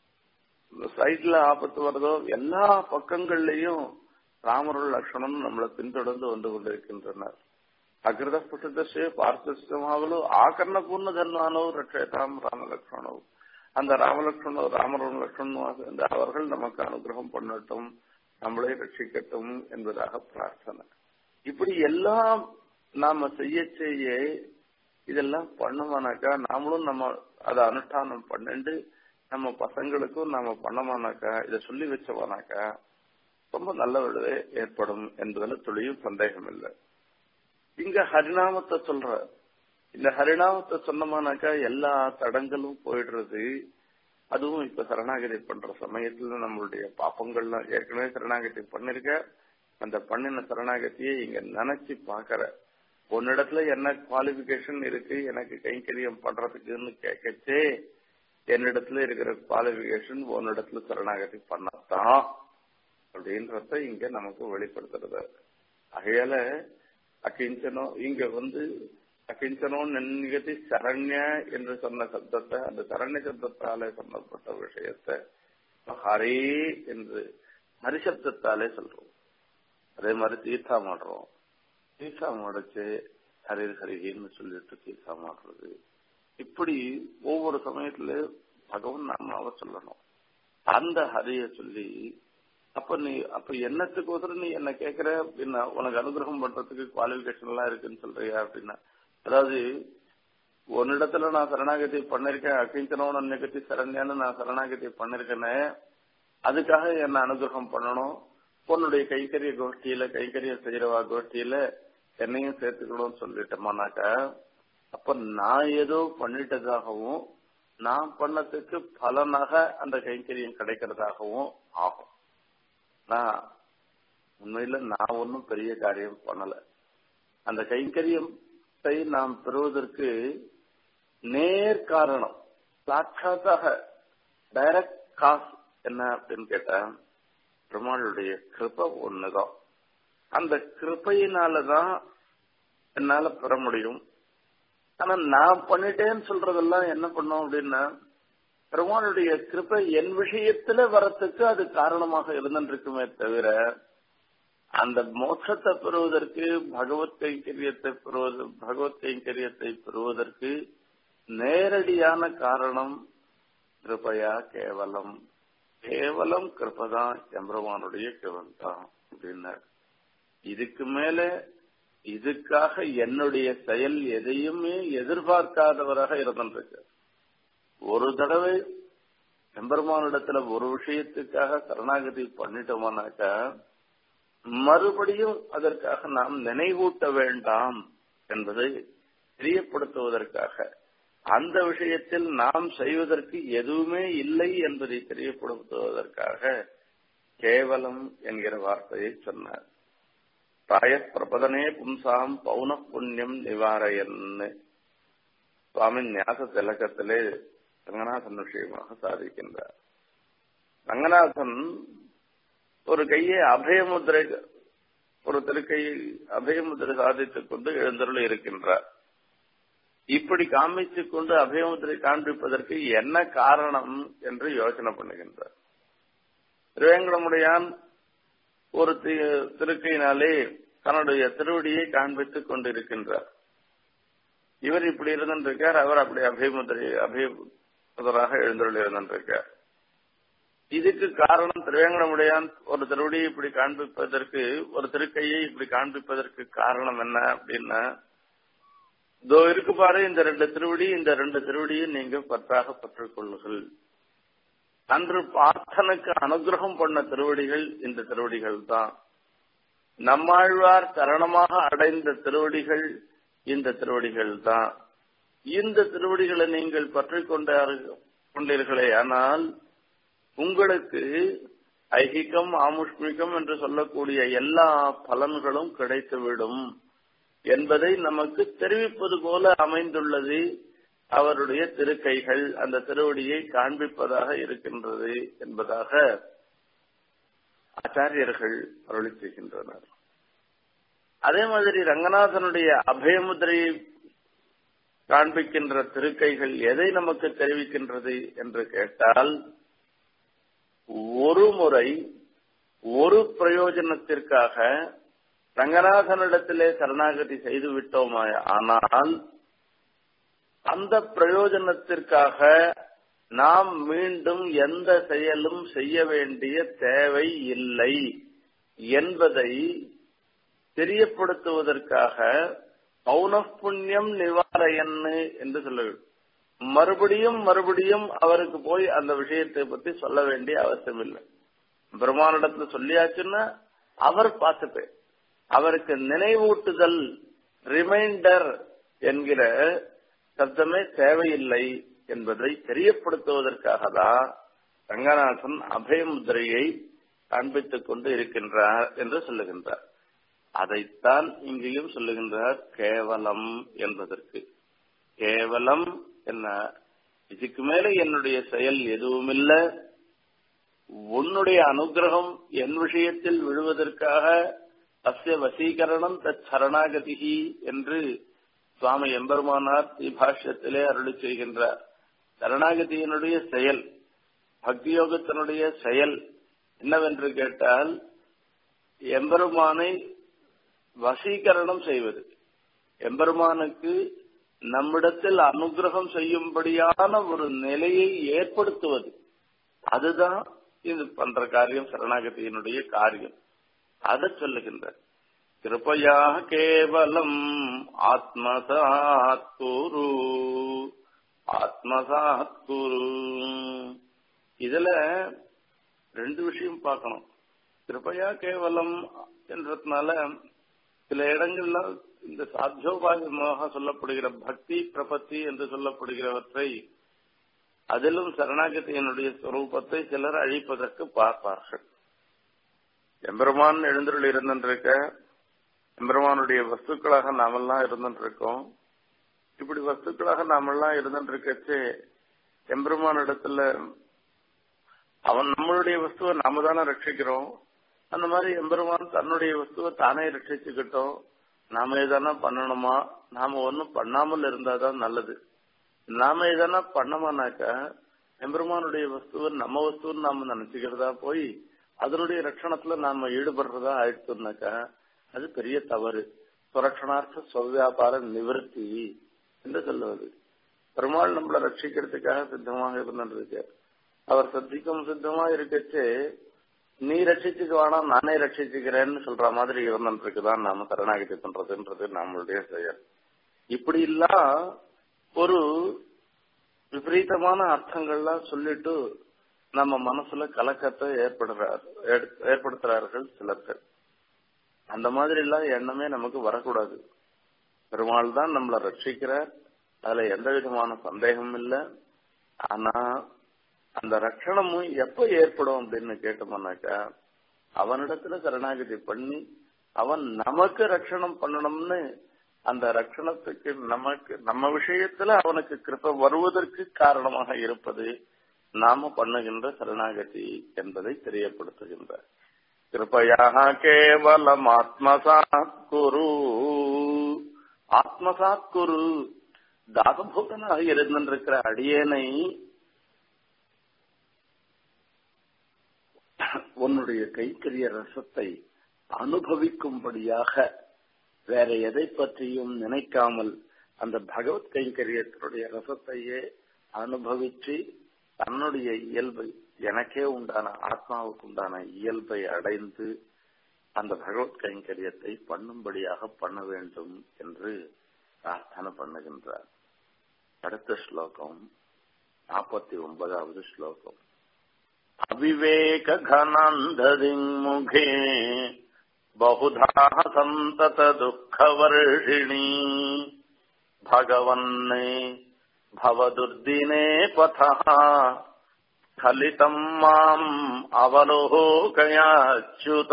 சைட்ல ஆபத்து வருதோ எல்லா பக்கங்கள்லயும் ராமருள் லட்சணம் நம்மளை பின்தொடர்ந்து வந்து கொண்டிருக்கின்றனர் அகிருத புஷதசே பார்த்தமாவலோ ஆகர்ண பூர்ண தன்மானோ ரட்சேதாம் ராமலக்ஷ்மணோ அந்த ராமலக்ஷ்மணோ ராமரும் லட்சணமாக அவர்கள் நமக்கு அனுகிரகம் பண்ணட்டும் நம்மளை ரட்சிக்கட்டும் என்பதாக பிரார்த்தனை இப்படி எல்லாம் நாம செய்ய செய்ய இதெல்லாம் பண்ணோமானாக்கா நாமளும் நம்ம அதை அனுஷ்டானம் பண்ணிட்டு நம்ம பசங்களுக்கும் நாம பண்ணமானாக்கா இதை சொல்லி வச்சோமானாக்கா ரொம்ப நல்ல விடுதலை ஏற்படும் என்பதில் துளியும் சந்தேகம் இல்லை இங்க ஹரிநாமத்தை சொல்ற இந்த ஹரிநாமத்தை சொன்னோமானாக்கா எல்லா தடங்களும் போயிடுறது அதுவும் இப்ப சரணாகதி பண்ற சமயத்துல நம்மளுடைய பாப்பங்கள்லாம் ஏற்கனவே சரணாகதி பண்ணிருக்க அந்த பண்ணின சரணாகதியை இங்க நினைச்சு பாக்குற உன்னிடத்துல என்ன குவாலிபிகேஷன் இருக்கு எனக்கு கைங்கரியம் பண்றதுக்குன்னு கேட்கச்சே என்னிடத்துல இருக்கிற குவாலிபிகேஷன் உன்னிடத்துல சரணாகதி பண்ணத்தான் அப்படின்றத இங்க நமக்கு வெளிப்படுத்துறது ஆகையால அகிஞ்சனோ இங்க வந்து அகிஞ்சனோ நிகதி சரண்ய என்று சொன்ன சப்தத்தை அந்த சரண்ய சப்தத்தால சொல்லப்பட்ட விஷயத்தை ஹரே என்று ஹரிசப்தத்தாலே சொல்றோம் அதே மாதிரி தீர்த்தா மாடுறோம் தீர்த்தா மாடச்சு ஹரிர் ஹரிகின்னு சொல்லிட்டு தீர்த்தா மாடுறது இப்படி ஒவ்வொரு சமயத்துல பகவான் நாமாவை சொல்லணும் அந்த ஹரிய சொல்லி அப்ப நீ அப்ப என்னத்துக்கோசரம் நீ என்ன கேக்குற அப்படின்னா உனக்கு அனுகிரகம் பண்றதுக்கு குவாலிபிகேஷன் எல்லாம் இருக்குன்னு சொல்றியா அப்படின்னா அதாவது உன்னிடத்துல நான் சரணாகதி பண்ணிருக்கேன் அகிஞ்சனோட நிகழ்ச்சி சரண்யான்னு நான் சரணாகதி பண்ணிருக்கேனே அதுக்காக என்ன அனுகிரகம் பண்ணணும் உன்னுடைய கைக்கரிய கோஷ்டியில கைக்கரிய செய்யறவா கோஷ்டியில என்னையும் சேர்த்துக்கணும்னு சொல்லிட்டோமானாக்கா அப்ப நான் ஏதோ பண்ணிட்டதாகவும் நான் பண்ணதுக்கு பலனாக அந்த கைங்கரியம் கிடைக்கிறதாகவும் ஆகும் நான் உண்மையில நான் ஒன்னும் பெரிய காரியம் பண்ணல அந்த கைங்கரியத்தை நாம் பெறுவதற்கு நேர் காரணம் சாட்சாத்தாக டைரக்ட் காசு என்ன அப்படின்னு கேட்டா பெருமாளுடைய கிருப ஒண்ணுதான் அந்த கிருப்பையினாலதான் என்னால பெற முடியும் ஆனா நான் பண்ணிட்டேன்னு சொல்றதெல்லாம் என்ன பண்ணோம் அப்படின்னா பெருமாளுடைய கிருப்பை என் விஷயத்துல வரத்துக்கு அது காரணமாக இருந்துருக்குமே தவிர அந்த மோட்சத்தை பெறுவதற்கு பகவத் கைங்கரியத்தை பெறுவது பகவத் கைங்கரியத்தை பெறுவதற்கு நேரடியான காரணம் கிருபையா கேவலம் கேவலம் கிருப்பதான் எம்பெருமானுடைய கிருபம் தான் அப்படின்னார் இதுக்கு மேல இதுக்காக என்னுடைய செயல் எதையுமே எதிர்பார்க்காதவராக இருந்திருக்கு ஒரு தடவை எம்பெருமானிடத்துல ஒரு விஷயத்துக்காக சரணாகதி பண்ணிட்டோமானாக்கா மறுபடியும் அதற்காக நாம் நினைவூட்ட வேண்டாம் என்பதை தெரியப்படுத்துவதற்காக அந்த விஷயத்தில் நாம் செய்வதற்கு எதுவுமே இல்லை என்பதை தெரியப்படுத்துவதற்காக கேவலம் என்கிற வார்த்தையை சொன்னார் பிராயப்பிரபதனே பும்சாம் பௌன புண்ணியம் நிவாரையன்னு சுவாமி ஞாச திலகத்திலே ரங்கநாதன் விஷயமாக சாதிக்கின்றார் ரங்கநாதன் ஒரு கையை அபயமுத்திரை ஒரு திருக்கையை அபயமுத்திரை சாதித்துக் கொண்டு எழுந்தருள் இருக்கின்றார் இப்படி காமித்துக் கொண்டு அபயமுத்திரை காண்பிப்பதற்கு என்ன காரணம் என்று யோசனை பண்ணுகின்றார் திருவேங்கடமுடையான் ஒரு திருக்கையினாலே தன்னுடைய திருவடியை காண்பித்துக் கொண்டிருக்கின்றார் இவர் இப்படி இருந்திருக்கார் அவர் அப்படி அபயமுதிரை அபயமுதராக எழுந்துள்ள இருந்திருக்கார் இதுக்கு காரணம் திருவேங்கடமுடையான் ஒரு திருவடியை இப்படி காண்பிப்பதற்கு ஒரு திருக்கையை இப்படி காண்பிப்பதற்கு காரணம் என்ன அப்படின்னா இதோ இருக்கு பாரு இந்த ரெண்டு திருவடி இந்த ரெண்டு திருவடியை நீங்க பற்றாக பற்றுக் கொள்ளுங்கள் அன்று பார்த்தனுக்கு அனுகிரகம் பண்ண திருவடிகள் இந்த திருவடிகள் தான் நம்மாழ்வார் சரணமாக அடைந்த திருவடிகள் இந்த திருவடிகள் தான் இந்த திருவடிகளை நீங்கள் பற்றி கொண்டீர்களே ஆனால் உங்களுக்கு ஐகிகம் ஆமுஷ்மிகம் என்று சொல்லக்கூடிய எல்லா பலன்களும் கிடைத்துவிடும் என்பதை நமக்கு தெரிவிப்பது போல அமைந்துள்ளது அவருடைய திருக்கைகள் அந்த திருவடியை காண்பிப்பதாக இருக்கின்றது என்பதாக ஆச்சாரியர்கள் அருளி செய்கின்றனர் அதே மாதிரி ரங்கநாதனுடைய அபயமுதிரையை காண்பிக்கின்ற திருக்கைகள் எதை நமக்கு தெரிவிக்கின்றது என்று கேட்டால் ஒரு முறை ஒரு பிரயோஜனத்திற்காக ரங்கநாதனிடத்திலே சரணாகதி செய்து விட்டோமா ஆனால் அந்த பிரயோஜனத்திற்காக நாம் மீண்டும் எந்த செயலும் செய்ய வேண்டிய தேவை இல்லை என்பதை தெரியப்படுத்துவதற்காக பௌனப்புண்ணியம் நிவாரையன்னு என்று சொல்ல மறுபடியும் மறுபடியும் அவருக்கு போய் அந்த விஷயத்தை பத்தி சொல்ல வேண்டிய அவசியம் இல்லை பிரம்மானிடத்துல சொல்லியாச்சுன்னா அவர் பார்த்துப்பேன் அவருக்கு நினைவூட்டுதல் ரிமைண்டர் என்கிற சப்தமே தேவையில்லை என்பதை தெரியப்படுத்துவதற்காக தான் ரங்கநாதன் அபயமுதிரையை காண்பித்துக் கொண்டு இருக்கின்றார் என்று சொல்லுகின்றார் அதைத்தான் இங்கேயும் சொல்லுகின்றார் கேவலம் என்பதற்கு கேவலம் என்ன இதுக்கு மேல என்னுடைய செயல் எதுவுமில்ல உன்னுடைய அனுகிரகம் என் விஷயத்தில் விழுவதற்காக அஸ்ய வசீகரணம் தரணாகதிகி என்று சுவாமி எம்பெருமானார் பாஷ்யத்திலே அருளி செய்கின்றார் சரணாகதியினுடைய செயல் பக்தி யோகத்தினுடைய செயல் என்னவென்று கேட்டால் எம்பெருமானை வசீகரணம் செய்வது எம்பெருமானுக்கு நம்மிடத்தில் அனுகிரகம் செய்யும்படியான ஒரு நிலையை ஏற்படுத்துவது அதுதான் இது பண்ற காரியம் சரணாகதியினுடைய காரியம் அதை சொல்லுகின்ற கிருப்பையா கேவலம் ஆத்மசாத் குரு ஆத்மசாத் குரு இதுல ரெண்டு விஷயம் பார்க்கணும் கிருப்பையா கேவலம் என்றதுனால சில இடங்கள்ல இந்த சாத்தியோபாயமாக சொல்லப்படுகிற பக்தி பிரபத்தி என்று சொல்லப்படுகிறவற்றை அதிலும் சரணாகதியினுடைய ஸ்வரூபத்தை சிலர் அழிப்பதற்கு பார்ப்பார்கள் எம்பெருமான் எழுந்தருள் இருந்திருக்க எம்பெருமானுடைய வஸ்துக்களாக நாமெல்லாம் இருந்துருக்கோம் இப்படி வஸ்துக்களாக நாமெல்லாம் இருந்துருக்கச்சு எம்பெருமான் இடத்துல அவன் நம்மளுடைய வஸ்துவை நாம தானே ரட்சிக்கிறோம் அந்த மாதிரி எம்பெருமான் தன்னுடைய வஸ்துவை தானே ரட்சிச்சுக்கிட்டோம் நாம எதனா பண்ணணுமா நாம ஒன்னும் பண்ணாமல் இருந்தாதான் நல்லது நாம எதனா பண்ணமானாக்கா எம்பெருமானுடைய வஸ்துவை நம்ம வஸ்துன்னு நாம நினைச்சுக்கிறதா போய் அதனுடைய ரட்சணத்துல நாம ஈடுபடுறதா ஆயிடுச்சுனாக்கா அது பெரிய தவறு சுரட்சணார்த்த சொவ்வியாபார நிவர்த்தி என்று சொல்லுவது பெருமாள் நம்மளை ரட்சிக்கிறதுக்காக சித்தமாக இருந்துருக்கு அவர் சத்திக்கும் சித்தமா இருக்கச்சு நீ ரட்சிச்சுக்கு வேணாம் நானே ரட்சிச்சுக்கிறேன்னு சொல்ற மாதிரி இருந்துருக்குதான் நாம சரணாகிதி பண்றதுன்றது நம்மளுடைய செயல் இப்படி எல்லாம் ஒரு விபரீதமான அர்த்தங்கள்லாம் சொல்லிட்டு நம்ம மனசுல கலக்கத்தை ஏற்படுறார் ஏற்படுத்துறார்கள் சிலர்கள் அந்த மாதிரி எல்லாம் எண்ணமே நமக்கு வரக்கூடாது பெருமாள் தான் நம்மளை ரட்சிக்கிறார் அதுல எந்த விதமான சந்தேகமும் இல்லை ஆனா அந்த ரட்சணமும் எப்ப ஏற்படும் அப்படின்னு கேட்டோம்னாக்கா அவனிடத்துல சரணாகதி பண்ணி அவன் நமக்கு ரட்சணம் பண்ணணும்னு அந்த ரட்சணத்துக்கு நமக்கு நம்ம விஷயத்துல அவனுக்கு கிருப்ப வருவதற்கு காரணமாக இருப்பது நாம பண்ணுகின்ற சரணாகதி என்பதை தெரியப்படுத்துகின்ற கிருப்பையாக கேவலம் ஆத்மசாத் குரு ஆத்மசாத் குரு தாசபூதனாக இருந்திருக்கிற அடியேனை உன்னுடைய கைக்கரிய ரசத்தை அனுபவிக்கும்படியாக வேற எதை பற்றியும் நினைக்காமல் அந்த பகவத் கைங்கரியத்தினுடைய ரசத்தையே அனுபவிச்சு தன்னுடைய இயல்பை எனக்கே உண்டான ஆத்மாவுக்கு உண்டான இயல்பை அடைந்து அந்த பகவத் கைங்கரியத்தை பண்ணும்படியாக பண்ண வேண்டும் என்று பிரார்த்தனை பண்ணுகின்றார் அடுத்த ஸ்லோகம் நாற்பத்தி ஒன்பதாவது ஸ்லோகம் அவிவேக கனந்ததிங்முகே बहुधा सन्तत दुःखवर्षिणी भगवन्ने भवदुर्दिने पथः स्खलितम् माम् अवलोकयाच्युत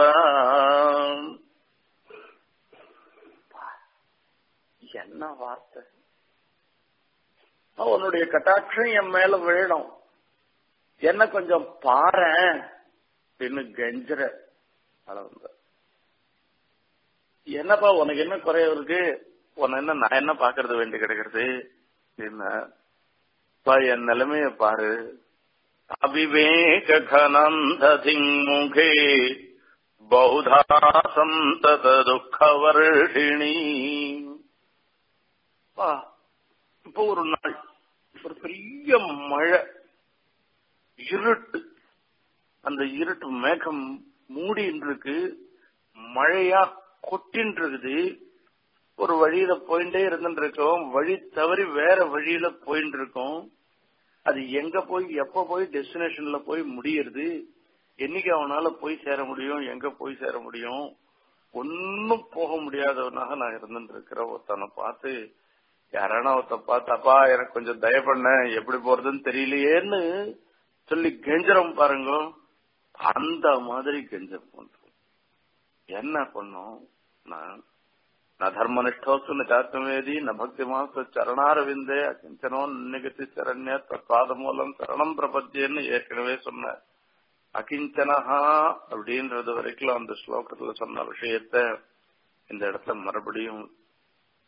என்ன வார்த்தை உன்னுடைய கட்டாட்சம் என் மேல விழணும் என்ன கொஞ்சம் பாரு அப்படின்னு கெஞ்சுற அளவு என்னப்பா உனக்கு என்ன குறைய இருக்கு உன்னை என்ன நான் என்ன பாக்குறது வேண்டி கிடைக்கிறது என்ன என் நிலைமைய பாரு அவிவேக கனந்ததிங்முகே பௌதா சந்தத துக்கவர்ஷிணி இப்போ ஒரு நாள் ஒரு பெரிய மழை இருட்டு அந்த இருட்டு மேகம் மூடின்னு இருக்கு மழையா கொட்டின்னு இருக்குது ஒரு வழியில போயிட்டே இருந்துட்டு இருக்கோம் வழி தவறி வேற வழியில போயிட்டு இருக்கோம் அது எங்க போய் எப்ப போய் டெஸ்டினேஷன்ல போய் முடியுது என்னைக்கு அவனால போய் சேர முடியும் எங்க போய் சேர முடியும் ஒன்னும் போக முடியாதவனாக நான் இருந்துட்டு இருக்கிற ஒருத்தனை பார்த்து யாரானா ஒருத்த பார்த்தாப்பா எனக்கு கொஞ்சம் தய பண்ண எப்படி போறதுன்னு தெரியலையேன்னு சொல்லி கெஞ்சரம் பாருங்க அந்த மாதிரி கெஞ்சம் பண்றோம் என்ன பண்ணோம் நான் ந தர்மனிஷ்டோஸ்து ந சாத்தமேதி ந பக்தி மாச சரணாரவிந்தே அகிஞ்சனோ நிகத்தி சரண்ய தத்வாத மூலம் சரணம் பிரபத்தியன்னு ஏற்கனவே சொன்ன அகிஞ்சனஹா அப்படின்றது வரைக்கும் அந்த ஸ்லோகத்துல சொன்ன விஷயத்த இந்த இடத்துல மறுபடியும்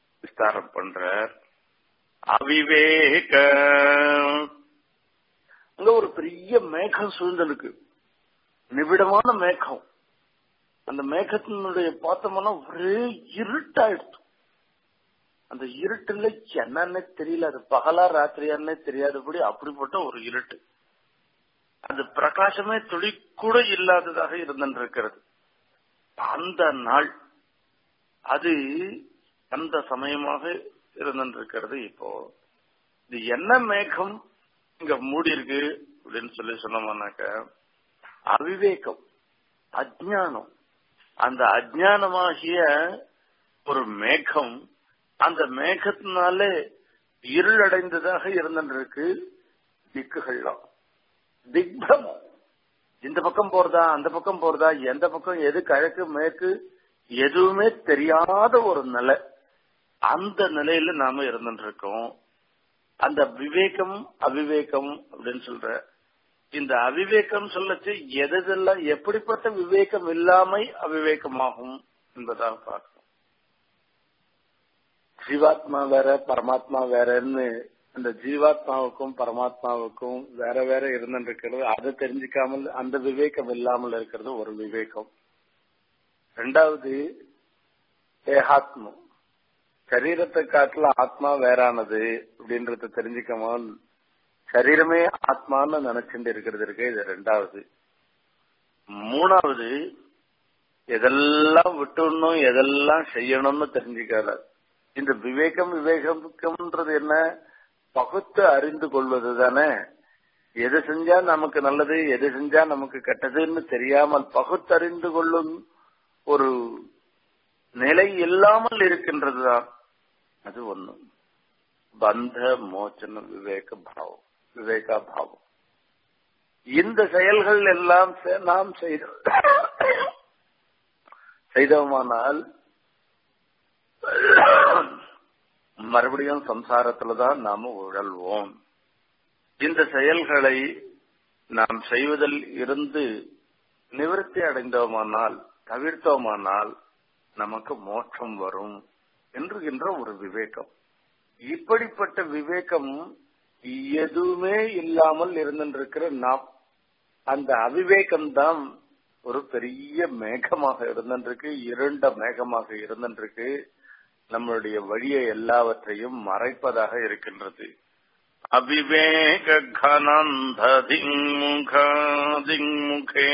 விஸ்தாரம் பண்ற அவிவேக அங்க ஒரு பெரிய மேகம் சூழ்ந்திருக்கு நிபிடமான மேகம் அந்த மேகத்தினுடைய பார்த்தோம்னா ஒரே இருட்டாயிடுச்சு அந்த இருட்டுல என்னன்னே தெரியல அது பகலா ராத்திரியான்னே தெரியாதபடி அப்படிப்பட்ட ஒரு இருட்டு அது பிரகாசமே துளி கூட இல்லாததாக இருந்திருக்கிறது அந்த நாள் அது அந்த சமயமாக இருந்திருக்கிறது இப்போ இது என்ன மேகம் இங்க மூடி இருக்கு அப்படின்னு சொல்லி சொன்னோம்னாக்க அவிவேகம் அஜ்ஞானம் அந்த அஜ்ஞானமாகிய ஒரு மேகம் அந்த மேகத்தினால இருளடைந்ததாக இருந்திருக்கு திக்குகள்லாம் திக்பமம் இந்த பக்கம் போறதா அந்த பக்கம் போறதா எந்த பக்கம் எது கிழக்கு மேற்கு எதுவுமே தெரியாத ஒரு நிலை அந்த நிலையில நாம இருந்துருக்கோம் அந்த விவேகம் அவிவேகம் அப்படின்னு சொல்ற இந்த அவிவேகம் சொல்லச்சு எதெல்லாம் எப்படிப்பட்ட விவேகம் இல்லாமை அவிவேகமாகும் என்பதாக பார்க்கணும் ஜீவாத்மா வேற பரமாத்மா வேறன்னு அந்த ஜீவாத்மாவுக்கும் பரமாத்மாவுக்கும் வேற வேற இருந்துருக்கிறது அதை தெரிஞ்சுக்காமல் அந்த விவேகம் இல்லாமல் இருக்கிறது ஒரு விவேகம் ரெண்டாவது தேகாத்மம் சரீரத்தை காட்டுல ஆத்மா வேறானது அப்படின்றத தெரிஞ்சுக்காமல் சரீரமே ஆத்மான்னு நினைச்சுட்டு இருக்கிறது இருக்கு இது ரெண்டாவது மூணாவது எதெல்லாம் விட்டுடணும் எதெல்லாம் செய்யணும்னு தெரிஞ்சுக்காத இந்த விவேகம் விவேகம்ன்றது என்ன பகுத்து அறிந்து கொள்வது தானே எது செஞ்சா நமக்கு நல்லது எது செஞ்சா நமக்கு கெட்டதுன்னு தெரியாமல் பகுத்தறிந்து கொள்ளும் ஒரு நிலை இல்லாமல் இருக்கின்றதுதான் அது ஒண்ணு பந்த மோச்சன விவேக பாவம் விவேகா பாவம் இந்த செயல்கள் எல்லாம் நாம் செய்த செய்தோமானால் மறுபடியும் சம்சாரத்துலதான் நாம உழல்வோம் இந்த செயல்களை நாம் செய்வதில் இருந்து நிவர்த்தி அடைந்தோமானால் தவிர்த்தோமானால் நமக்கு மோட்சம் வரும் என்கின்ற ஒரு விவேகம் இப்படிப்பட்ட விவேகம் எதுவுமே இல்லாமல் இருந்திருக்கிற நாம் அந்த அவிவேகம் தான் ஒரு பெரிய மேகமாக இருந்திருக்கு இருண்ட மேகமாக இருந்திருக்கு நம்மளுடைய வழியை எல்லாவற்றையும் மறைப்பதாக இருக்கின்றது அவிவேக கனந்ததிங்முகே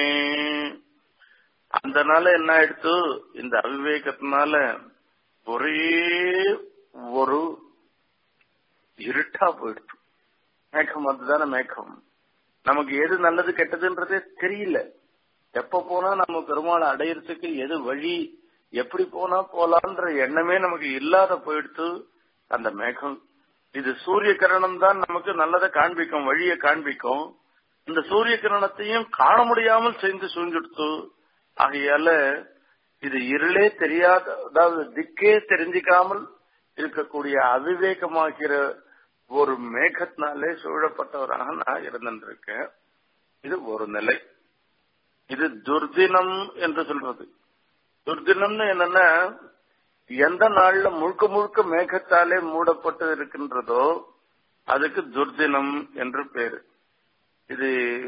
அதனால என்ன ஆயிடுத்து இந்த அவிவேகத்தினால ஒரே ஒரு இருட்டா போயிடுச்சு மேகம் அதுதானே மேகம் நமக்கு எது நல்லது கெட்டதுன்றதே தெரியல எப்ப போனா நம்ம பெருமாளை அடையறதுக்கு எது வழி எப்படி போனா போலான்ற எண்ணமே நமக்கு இல்லாத போயிடுத்து அந்த மேகம் இது சூரிய கிரணம் தான் நமக்கு நல்லதை காண்பிக்கும் வழியை காண்பிக்கும் இந்த சூரிய கிரணத்தையும் காண முடியாமல் செய்து சூழ்ந்துடுத்து ஆகையால இது இருளே தெரியாத அதாவது திக்கே தெரிஞ்சிக்காமல் இருக்கக்கூடிய அவிவேகமாகிற ஒரு மேகத்தினாலே சூழப்பட்டவராக நான் இருந்திருக்கேன் இது ஒரு நிலை இது துர்தினம் என்று சொல்றது துர்தினம்னு என்னன்னா எந்த நாள்ல முழுக்க முழுக்க மேகத்தாலே மூடப்பட்டு இருக்கின்றதோ அதுக்கு துர்தினம் என்று பேரு இது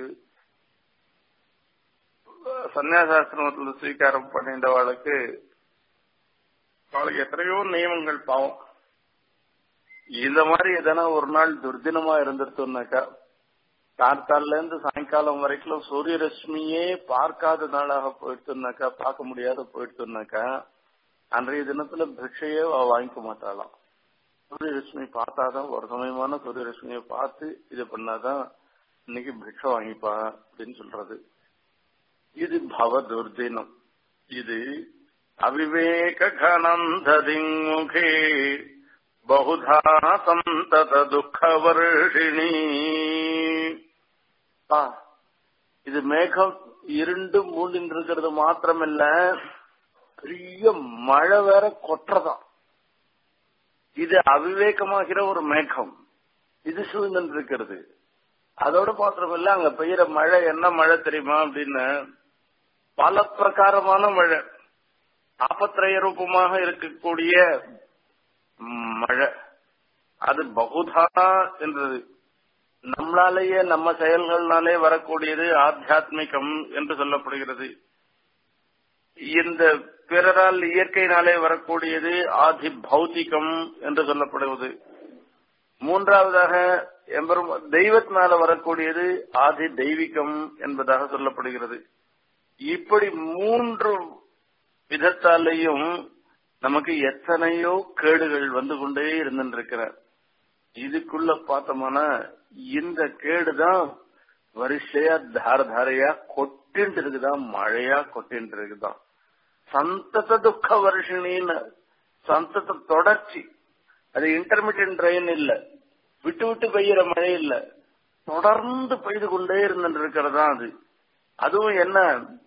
சன்னியாசாஸ்திரத்துல ஸ்வீகாரம் பண்ணின்றவாளுக்கு அவளுக்கு எத்தனையோ நியமங்கள் பாவம் இந்த மாதிரி எதனா ஒரு நாள் துர்தினமா இருந்துருத்தோம்னாக்கா கார்த்தால இருந்து சாயங்காலம் வரைக்கும் சூரிய ரஷ்மியே பார்க்காத நாளாக போயிடுத்துனாக்கா பார்க்க முடியாத போயிடுத்துனாக்கா அன்றைய தினத்துல பிக்ஷையே அவ வாங்கிக்க மாட்டாளாம் சூரிய ரஷ்மி பார்த்தாதான் ஒரு சமயமான சூரிய ரஷ்மியை பார்த்து இது பண்ணாதான் இன்னைக்கு பிக்ஷை வாங்கிப்பா அப்படின்னு சொல்றது இது பவ துர்தினம் இது அவிவேக கனந்ததிமுகே பகுதா சந்தத துக்கவர்ஷிணி இது மேகம் இருண்டு மூண்டின்னு இருக்கிறது மாத்திரமில்ல பெரிய மழை வேற கொட்டுறதாம் இது அவிவேகமாகிற ஒரு மேகம் இது சூழ்ந்து இருக்கிறது அதோட மாத்திரமில்ல அங்க பெய்யற மழை என்ன மழை தெரியுமா அப்படின்னு பல பிரகாரமான மழை தாபத்திரய ரூபமாக இருக்கக்கூடிய மழை அது பகுதா என்றது நம்மளாலேயே நம்ம செயல்கள்னாலே வரக்கூடியது ஆத்தியாத்மிகம் என்று சொல்லப்படுகிறது இந்த பிறரால் இயற்கையினாலே வரக்கூடியது ஆதி பௌத்திகம் என்று சொல்லப்படுவது மூன்றாவதாக எம்பெரும் தெய்வத்தினால வரக்கூடியது ஆதி தெய்வீகம் என்பதாக சொல்லப்படுகிறது இப்படி மூன்று விதத்தாலேயும் நமக்கு எத்தனையோ கேடுகள் வந்து கொண்டே இருந்துருக்கிறார் இதுக்குள்ள பார்த்தோம்னா இந்த கேடுதான் வரிசையா தார தாரையா கொட்டிட்டு இருக்குதான் மழையா கொட்டிட்டு இருக்குதான் சந்தத துக்க வருஷினின்னு சந்தத தொடர்ச்சி அது இன்டர்மீடியன்ட் ரெயின் இல்ல விட்டு விட்டு பெய்யற மழை இல்ல தொடர்ந்து பெய்து கொண்டே இருந்துட்டு இருக்கிறதா அது அதுவும் என்ன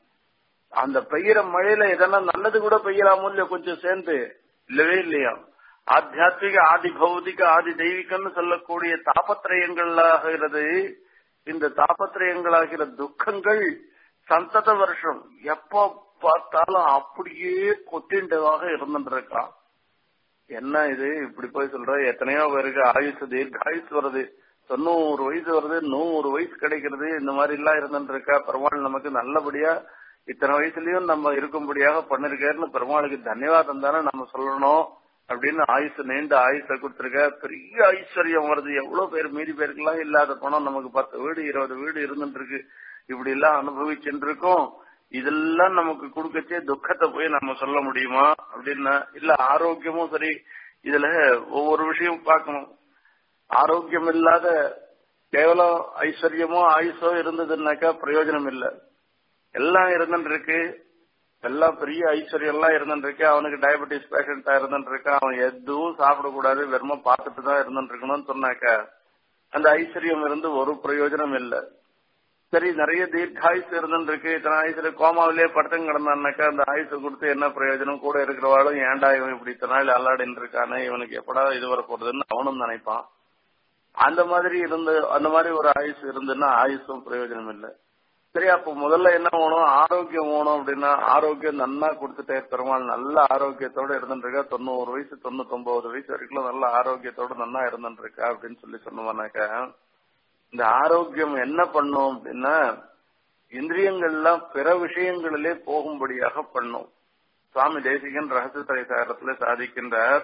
அந்த பெய்யற மழையில எதனா நல்லது கூட பெய்யலாமோ இல்லையா கொஞ்சம் சேர்ந்து இல்லவே இல்லையா ஆத்தியாத்மிக ஆதி பௌதிக ஆதி தெய்வீகம்னு சொல்லக்கூடிய தாபத்திரயங்களாகிறது இந்த தாபத்திரயங்களாகிற துக்கங்கள் சந்தத வருஷம் எப்ப பார்த்தாலும் அப்படியே கொத்தின்றதாக இருந்துருக்கான் என்ன இது இப்படி போய் சொல்ற எத்தனையோ பேருக்கு ஆயுசு தீர்க்காயுசு வருது தொண்ணூறு வயசு வருது நூறு வயசு கிடைக்கிறது இந்த மாதிரி எல்லாம் இருந்துட்டு இருக்கா பெருமாள் நமக்கு நல்லபடியா இத்தனை வயசுலயும் நம்ம இருக்கும்படியாக பண்ணிருக்காருன்னு பெருமாளுக்கு தன்யவாதம் தானே நம்ம சொல்லணும் அப்படின்னு ஆயுசு நீண்ட ஆயுச கொடுத்திருக்க பெரிய ஐஸ்வர்யம் வருது எவ்வளவு பேர் மீதி பேருக்கெல்லாம் இல்லாத பணம் நமக்கு பத்து வீடு இருபது வீடு இருந்துட்டு இருக்கு இப்படி எல்லாம் அனுபவிச்சுட்டு இருக்கோம் இதெல்லாம் நமக்கு கொடுக்கச்சே துக்கத்தை போய் நம்ம சொல்ல முடியுமா அப்படின்னா இல்ல ஆரோக்கியமும் சரி இதுல ஒவ்வொரு விஷயம் பார்க்கணும் ஆரோக்கியம் இல்லாத கேவலம் ஐஸ்வர்யமோ ஆயுசோ இருந்ததுன்னாக்கா பிரயோஜனம் இல்லை எல்லாம் இருந்துட்டு இருக்கு எல்லாம் பெரிய ஐஸ்வர்யம் எல்லாம் இருந்துட்டு இருக்கு அவனுக்கு டயபெட்டிஸ் பேஷண்டா இருந்துட்டு இருக்கா அவன் எதுவும் சாப்பிடக்கூடாது வெறும பார்த்துட்டு தான் இருந்துட்டு இருக்கணும்னு சொன்னாக்கா அந்த ஐஸ்வர்யம் இருந்து ஒரு பிரயோஜனம் இல்லை சரி நிறைய தீர்க்காயுசு இருந்துட்டு இருக்கு இத்தனை ஆயுசுல கோமாவிலே படுத்துங்க கிடந்தான்னாக்கா அந்த ஆயுசு கொடுத்து என்ன பிரயோஜனம் கூட இருக்கிறவாளும் ஏன்டா இவன் இப்படி இத்தனை நாள் அல்லாடின்னு இருக்கானே இவனுக்கு எப்படா இது வர போறதுன்னு அவனும் நினைப்பான் அந்த மாதிரி இருந்து அந்த மாதிரி ஒரு ஆயுசு இருந்துன்னா ஆயுசும் பிரயோஜனம் இல்லை சரி அப்ப முதல்ல என்ன வேணும் ஆரோக்கியம் வேணும் அப்படின்னா ஆரோக்கியம் நன்னா கொடுத்துட்டே பெருமாள் நல்ல ஆரோக்கியத்தோட இருந்துட்டு இருக்கா தொண்ணூறு வயசு தொண்ணூத்தொன்பது வயசு வரைக்கும் நல்ல ஆரோக்கியத்தோட நன்னா இருந்துட்டு இருக்கா அப்படின்னு சொல்லி சொன்னோம்னாக்கா இந்த ஆரோக்கியம் என்ன பண்ணும் அப்படின்னா இந்திரியங்கள்லாம் பிற விஷயங்களிலே போகும்படியாக பண்ணும் சுவாமி தேசிகன் ரகசிய திரைசாரத்துல சாதிக்கின்றார்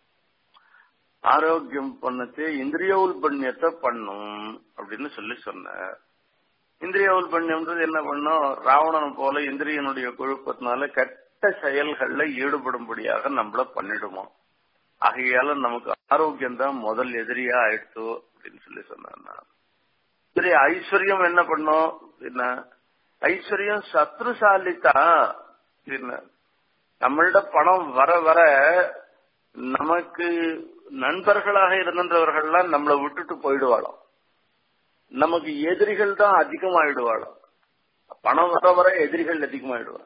ஆரோக்கியம் பண்ணச்சு இந்திரிய உள்பண்யத்தை பண்ணும் அப்படின்னு சொல்லி சொன்னார் இந்திரிய உள்பண்யம்ன்றது என்ன பண்ணும் ராவணன் போல இந்திரியனுடைய குழுப்பத்தினால கெட்ட செயல்கள்ல ஈடுபடும்படியாக நம்மள பண்ணிடுமோ ஆகையால நமக்கு ஆரோக்கியம் தான் முதல் எதிரியா ஆயிடுச்சு அப்படின்னு சொல்லி சொன்னார் சரி ஐஸ்வர்யம் என்ன பண்ணும் என்ன ஐஸ்வர்யம் சத்ருசாலித்தா என்ன நம்மள்ட பணம் வர வர நமக்கு நண்பர்களாக இருந்தவர்கள்லாம் நம்மளை விட்டுட்டு போயிடுவாளாம் நமக்கு எதிரிகள் தான் அதிகமாயிடுவாளாம் பணம் வர வர எதிரிகள் அதிகமாயிடுவா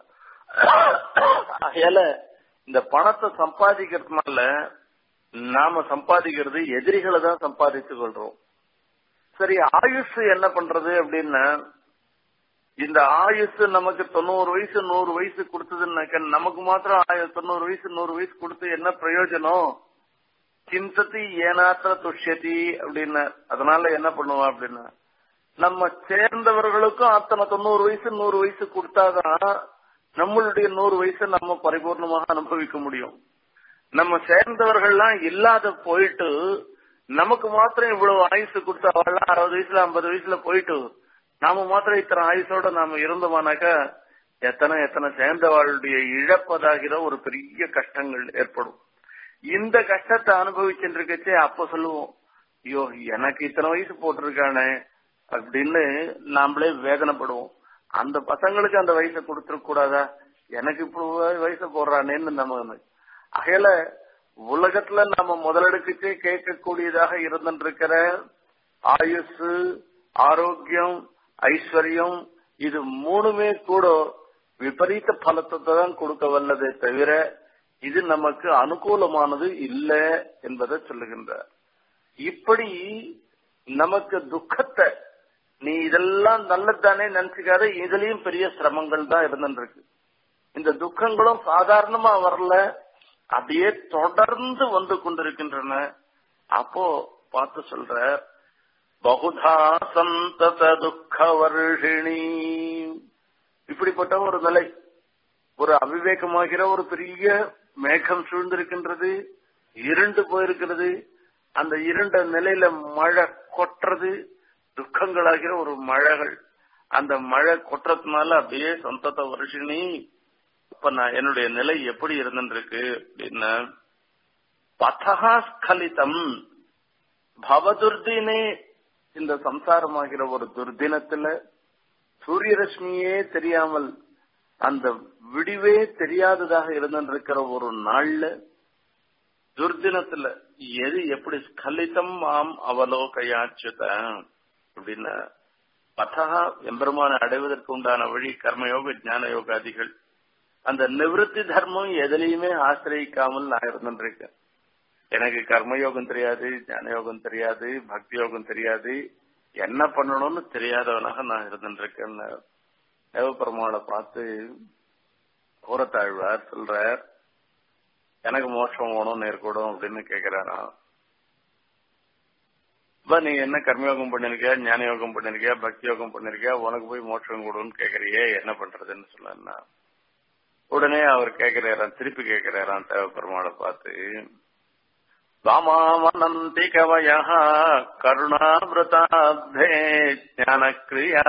ஆகையால இந்த பணத்தை சம்பாதிக்கிறதுனால நாம சம்பாதிக்கிறது எதிரிகளை தான் சம்பாதித்து கொள்றோம் சரி ஆயுஷ் என்ன பண்றது அப்படின்னா இந்த ஆயுசு நமக்கு தொண்ணூறு வயசு நூறு வயசு கொடுத்ததுன்னாக்க நமக்கு மாத்திரம் தொண்ணூறு வயசு நூறு வயசு கொடுத்து என்ன பிரயோஜனம் சிந்ததி ஏனாத்திர துஷ்யதி அப்படின்னு அதனால என்ன பண்ணுவா அப்படின்னா நம்ம சேர்ந்தவர்களுக்கும் அத்தனை தொண்ணூறு வயசு நூறு வயசு கொடுத்தாதான் நம்மளுடைய நூறு வயசு நம்ம பரிபூர்ணமாக அனுபவிக்க முடியும் நம்ம சேர்ந்தவர்கள்லாம் இல்லாத போயிட்டு நமக்கு மாத்திரம் இவ்வளவு ஆயுசு கொடுத்தா அவள்லாம் அறுபது வயசுல ஐம்பது வயசுல போயிட்டு நாம மாத்திரம் இத்தனை ஆயுசோட நாம இருந்தோமானாக்கா எத்தனை எத்தனை சேர்ந்தவாளுடைய இழப்பதாகிற ஒரு பெரிய கஷ்டங்கள் ஏற்படும் இந்த கஷ்டத்தை அனுபவிச்சுருக்கச்சே அப்ப சொல்லுவோம் ஐயோ எனக்கு இத்தனை வயசு போட்டிருக்கானே அப்படின்னு நாமளே வேதனைப்படுவோம் அந்த பசங்களுக்கு அந்த வயசை கொடுத்துருக்க கூடாதா எனக்கு இப்போ வயசை போடுறானேன்னு நம்ம அகையில உலகத்துல நம்ம முதலெடுக்கிட்டே கேட்கக்கூடியதாக இருந்துருக்கிற ஆயுசு ஆரோக்கியம் ஐஸ்வர்யம் இது மூணுமே கூட விபரீத பலத்தை தான் கொடுக்க வல்லதே தவிர இது நமக்கு அனுகூலமானது இல்ல என்பதை சொல்லுகின்றார் இப்படி நமக்கு துக்கத்தை நீ இதெல்லாம் நல்லதுதானே நினைச்சுக்காத இதுலயும் பெரிய சிரமங்கள் தான் இருந்துருக்கு இந்த துக்கங்களும் சாதாரணமா வரல அப்படியே தொடர்ந்து வந்து கொண்டிருக்கின்றன அப்போ பார்த்து சொல்ற பகுதா சந்தத துக்க வருஷிணி இப்படிப்பட்ட ஒரு நிலை ஒரு அவிவேகமாகிற ஒரு பெரிய மேகம் சூழ்ந்திருக்கின்றது இருண்டு போயிருக்கிறது அந்த இருண்ட நிலையில மழை கொட்டுறது துக்கங்களாகிற ஒரு மழைகள் அந்த மழை கொட்டுறதுனால அப்படியே சந்தத வருஷினி இப்ப நான் என்னுடைய நிலை எப்படி இருந்துருக்கு அப்படின்னா பதகா ஸ்கலிதம் பவதுர்தினே இந்த சம்சாரமாகிற ஒரு துர்தினத்துல சூரிய ரஷ்மியே தெரியாமல் அந்த விடிவே தெரியாததாக இருந்திருக்கிற ஒரு நாள்ல துர்தினத்துல எது எப்படி ஸ்கலிதம் ஆம் அவலோகையாச்சுத அப்படின்னா பதகா எம்பெருமான அடைவதற்கு உண்டான வழி கர்மயோக ஞான யோகாதிகள் அந்த நிவൃத்தி தர்மம் எதுலையுமே ஆசிரியிக்காமல் நான் இருந்திருக்கேன் எனக்கு கர்மயோகம் தெரியாது ஞான யோகம் தெரியாது பக்தி யோகம் தெரியாது என்ன பண்ணணும்னு தெரியாதவனாக நான் இருந்திருக்கேன் தேவபெருமாளை பார்த்து கூறத்தாழ்வார் சொல்றார் எனக்கு மோட்சம் வேணும் நேர்கூடும் அப்படின்னு கேக்குறாராம் இப்ப நீ என்ன கர்மயோகம் பண்ணிருக்கியா ஞான யோகம் பண்ணிருக்கியா பக்தி யோகம் பண்ணிருக்கியா உனக்கு போய் மோட்சம் கொடுன்னு கேக்குறியே என்ன பண்றதுன்னு சொல்லா உடனே அவர் கேக்குறாராம் திருப்பி கேக்குறாராம் தேவபெருமாளை பார்த்து வாமாவனந்தி கவய கருணாவிரதாப்தே ஞானக்கிரியா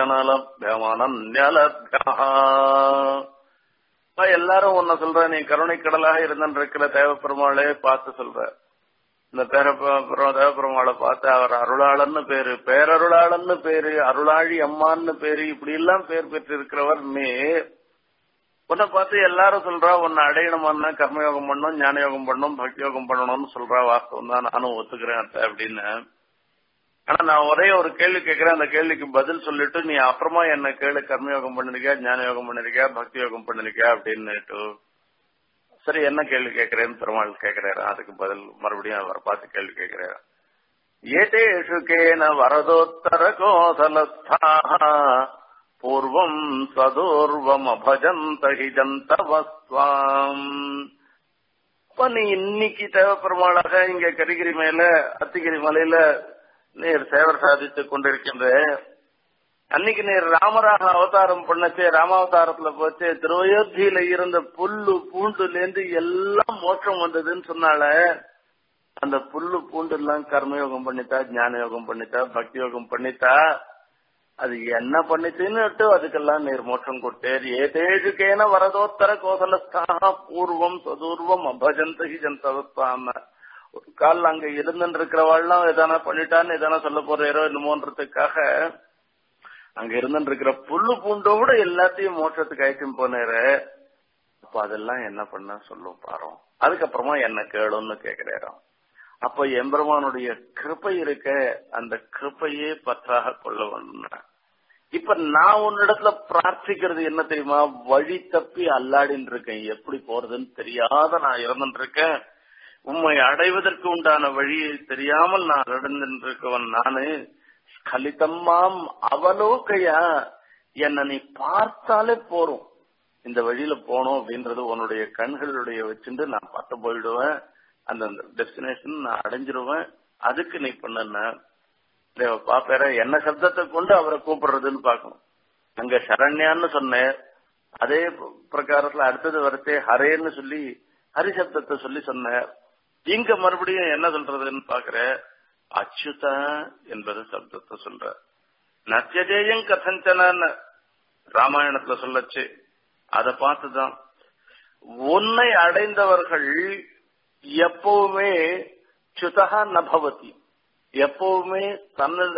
வச்சனலபியமனன்யலப்யா எல்லாரும் உன்ன சொல்ற நீ கருணை கடலாக இருந்தன் இருக்கிற தேவப்பெருமாளே பார்த்து சொல்ற இந்த தேவப்பெருமாளை பார்த்து அவர் அருளாளன்னு பேரு பேரருளாளன்னு பேரு அருளாழி அம்மான்னு பேரு இப்படி எல்லாம் பேர் பெற்று இருக்கிறவர் நீ உன்னை பார்த்து எல்லாரும் சொல்றா உன்னை அடையணுமான்னா கர்மயோகம் பண்ணணும் ஞான யோகம் பண்ணணும் பக்தி யோகம் பண்ணணும்னு சொல்றா வாஸ்தவம் தான் நானும் ஒத்துக்கிறேன் அத்தை அப்படின்னு ஆனா நான் ஒரே ஒரு கேள்வி கேட்கிறேன் அந்த கேள்விக்கு பதில் சொல்லிட்டு நீ அப்புறமா என்ன கேளு கர்மயோகம் பண்ணிருக்கியா ஞான யோகம் பண்ணிருக்கியா பக்தி யோகம் பண்ணிருக்கியா அப்படின்னுட்டு சரி என்ன கேள்வி கேட்கிறேன்னு பெருமாள் கேட்கிறாரு அதுக்கு பதில் மறுபடியும் அவரை பார்த்து கேள்வி கேட்கிறாரு ஏதேஷு கேன வரதோத்தர கோசலஸ்தாக பூர்வம் சதூர்வம் அபஜந்த ஹி ஜந்தவஸ்வாம் இப்ப நீ இன்னைக்கு தேவப்பெருமாளாக இங்க கரிகிரி மேல அத்திகிரி மலையில நீர் சேவர் சாதித்துக் கொண்டிருக்கின்ற அன்னைக்கு நீர் ராமராக அவதாரம் பண்ணச்சே ராமாவதாரத்துல போச்சு திருவயோத்தியில இருந்த புல்லு பூண்டுல இருந்து எல்லாம் மோட்சம் வந்ததுன்னு சொன்னால அந்த புல்லு பூண்டு எல்லாம் கர்மயோகம் பண்ணித்தா ஞான யோகம் பண்ணித்தா பக்தி யோகம் பண்ணித்தா அது என்ன பண்ணிச்சுன்னு அதுக்கெல்லாம் நீர் மோட்சம் கொடுத்தேர் ஏதேஜுக்கேன வரதோத்தர கோசலஸ்தாக பூர்வம் சதூர்வம் அபஜந்த ஹி ஜந்தவஸ்தாம ஒரு கால் அங்க இருந்துட்டு இருக்கிறவாள்லாம் எதானா பண்ணிட்டான்னு எதானா சொல்ல போறேரோ என்னமோன்றதுக்காக அங்க இருந்துட்டு இருக்கிற புல்லு பூண்டோட எல்லாத்தையும் மோட்சத்துக்கு அழைச்சும் போனேரு அப்ப அதெல்லாம் என்ன பண்ண சொல்லும் பாரோம் அதுக்கப்புறமா என்ன கேளுன்னு கேக்குறாராம் அப்ப எம்பெருமானுடைய கிருப்பை இருக்க அந்த கிருப்பையே பற்றாக கொள்ள வேண்டும் இப்ப நான் உன்னிடத்துல பிரார்த்திக்கிறது என்ன தெரியுமா வழி தப்பி அல்லாடின்னு இருக்கேன் எப்படி போறதுன்னு தெரியாத நான் இருந்துட்டு இருக்கேன் உண்மை அடைவதற்கு உண்டான வழியை தெரியாமல் நான் நடந்துட்டு இருக்கவன் நானு ஸ்கலிதம்மாம் அவலோகையா என்ன நீ பார்த்தாலே போறோம் இந்த வழியில போனோம் அப்படின்றது உன்னுடைய கண்களுடைய வச்சுட்டு நான் பார்த்து போயிடுவேன் அந்த டெஸ்டினேஷன் நான் அடைஞ்சிருவேன் அதுக்கு நீ பண்ண பாப்பேர என்ன சப்தத்தை கொண்டு அவரை கூப்பிடுறதுன்னு பாக்கணும் அங்க சரண்யான்னு சொன்னேன் அதே பிரகாரத்துல அடுத்தது வரத்தே ஹரேன்னு சொல்லி ஹரி சப்தத்தை சொல்லி சொன்னார் இங்க மறுபடியும் என்ன சொல்றதுன்னு பாக்குற அச்சுத என்பது சப்தத்தை சொல்ற நத்தியஜேயம் கதஞ்சன ராமாயணத்துல சொல்லச்சு அதை பார்த்துதான் உன்னை அடைந்தவர்கள் எப்பவுமே சுதகா நபவதி எப்பவுமே தன்னிட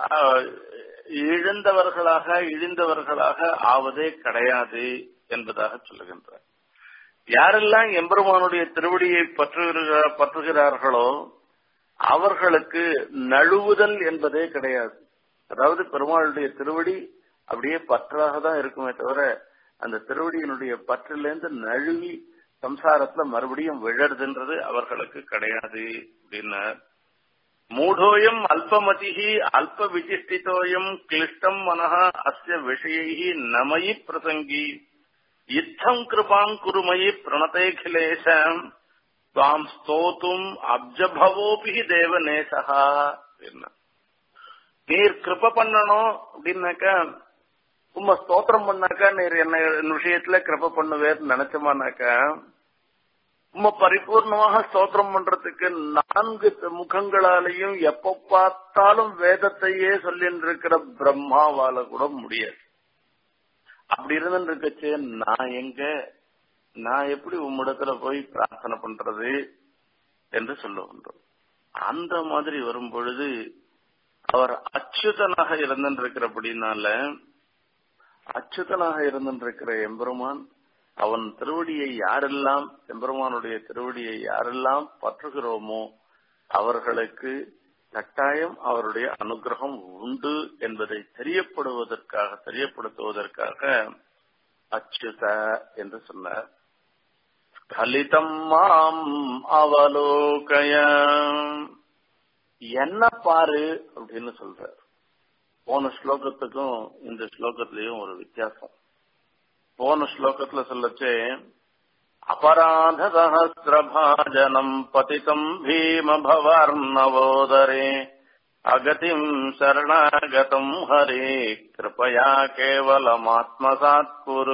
இழந்தவர்களாக இழிந்தவர்களாக ஆவதே கிடையாது என்பதாக சொல்லுகின்றார் யாரெல்லாம் எம்பெருமானுடைய திருவடியை பற்றுகிறார் பற்றுகிறார்களோ அவர்களுக்கு நழுவுதல் என்பதே கிடையாது அதாவது பெருமாளுடைய திருவடி அப்படியே பற்றாக தான் இருக்குமே தவிர அந்த திருவடியினுடைய பற்றிலிருந்து நழுவி சம்சாரத்துல மறுபடியும் விழறதுன்றது அவர்களுக்கு கிடையாது அப்படின்னு மூடோயம் அல்பமதிஹி அல்ப விசிஷ்டிதோயம் கிளிஷ்டம் மனஹா அஸ்ய விஷயைஹி நமயி பிரசங்கி இத்தம் கிருபாம் குருமயி பிரணதேகிலேஷம் தாம் ஸ்தோத்தும் அப்ஜபவோபி தேவநேசா என்ன நீர் கிருப பண்ணணும் அப்படின்னாக்கா உம்ம ஸ்தோத்திரம் பண்ணாக்கா நீர் என்ன என் விஷயத்துல கிருப பண்ணுவேர் நினைச்சமானாக்கா உம்ம பரிபூர்ணமாக ஸ்தோத்திரம் பண்றதுக்கு நான்கு முகங்களாலையும் எப்ப பார்த்தாலும் வேதத்தையே சொல்லிட்டு இருக்கிற பிரம்மாவால கூட முடியாது அப்படி இருந்துட்டு இருக்கச்சு நான் எங்க நான் எப்படி உம்மிடத்துல போய் பிரார்த்தனை பண்றது என்று சொல்லுகின்றோம் அந்த மாதிரி வரும் பொழுது அவர் அச்சுதனாக இருந்திருக்கிறபடினால அச்சுதனாக இருந்திருக்கிற எம்பெருமான் அவன் திருவடியை யாரெல்லாம் எம்பெருமானுடைய திருவடியை யாரெல்லாம் பற்றுகிறோமோ அவர்களுக்கு கட்டாயம் அவருடைய அனுகிரகம் உண்டு என்பதை தெரியப்படுவதற்காக தெரியப்படுத்துவதற்காக அச்சுத என்று சொன்னார் ஸ்கலிதம் மாம் அவலோகய என்ன பாரு அப்படின்னு சொல்றார் போன ஸ்லோகத்துக்கும் இந்த ஸ்லோகத்திலையும் ஒரு வித்தியாசம் போன ஸ்லோகத்துல சொல்லச்சே அபராத சஹசிரபாஜனம் பதிதம் பீம பவர்ணவோதரே அகதிம் சரணாகதம் ஹரே கிருபயா கேவலம் ஆத்மசாத் குரு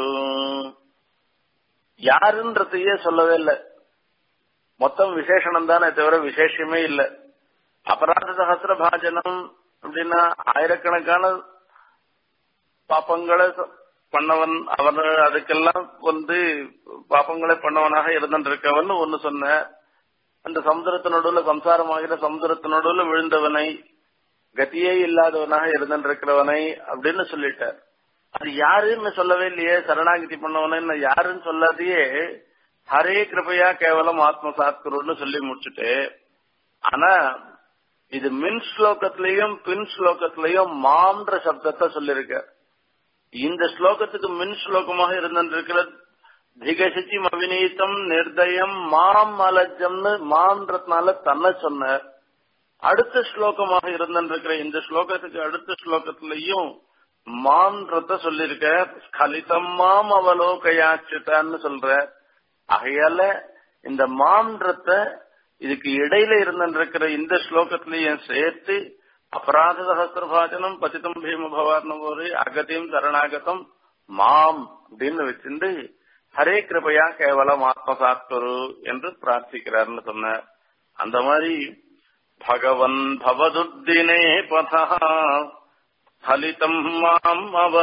யாருன்றதையே சொல்லவே இல்லை மொத்தம் விசேஷனம் தானே தவிர விசேஷமே இல்லை அபராத சஹசிர பாஜனம் அப்படின்னா ஆயிரக்கணக்கான பாப்பங்களை பண்ணவன் அவன் அதுக்கெல்லாம் வந்து பாப்பங்களை பண்ணவனாக இருந்திருக்கவன் ஒன்னு சொன்ன அந்த சமுதிரத்தினோடுல சம்சாரமாகிற சமுதிரத்தினோடுல விழுந்தவனை கதியே இல்லாதவனாக இருந்திருக்கிறவனை அப்படின்னு சொல்லிட்டார் அது யாருன்னு சொல்லவே இல்லையே சரணாகதி பண்ணவன யாருன்னு சொல்லாதையே ஹரே கிருபையா கேவலம் ஆத்ம சாத்குருன்னு சொல்லி முடிச்சுட்டு ஆனா இது மின் ஸ்லோகத்திலையும் பின் ஸ்லோகத்திலையும் மாம்ன்ற சப்தத்தை சொல்லிருக்க இந்த ஸ்லோகத்துக்கு மின் ஸ்லோகமாக இருந்திருக்கிற திகசிச்சி அவிநீத்தம் நிர்தயம் மாம் அலஜம்னு மாம்ன்றதுனால தன்னை சொன்னார் அடுத்த ஸ்லோகமாக இருந்திருக்கிற இந்த ஸ்லோகத்துக்கு அடுத்த ஸ்லோகத்திலையும் மாம்ன்றத சொல்லிருக்க ஸ்கலிதம் மாம் அவலோகயாச்சுட்டான்னு சொல்ற ஆகையால இந்த மாம்ன்றத இதுக்கு இடையில இருந்திருக்கிற இந்த ஸ்லோகத்திலையும் சேர்த்து அபராத சகசிரபாஜனம் பதித்தம் பீம பவார்ணம் ஒரு அகதியும் சரணாகதம் மாம் அப்படின்னு வச்சிருந்து ஹரே கிருபையா கேவலம் ஆத்மசாத்வரு என்று பிரார்த்திக்கிறார்னு சொன்னார் அந்த மாதிரி பகவன் பவதுத்தினே பதா ஃபலிதம் மாம்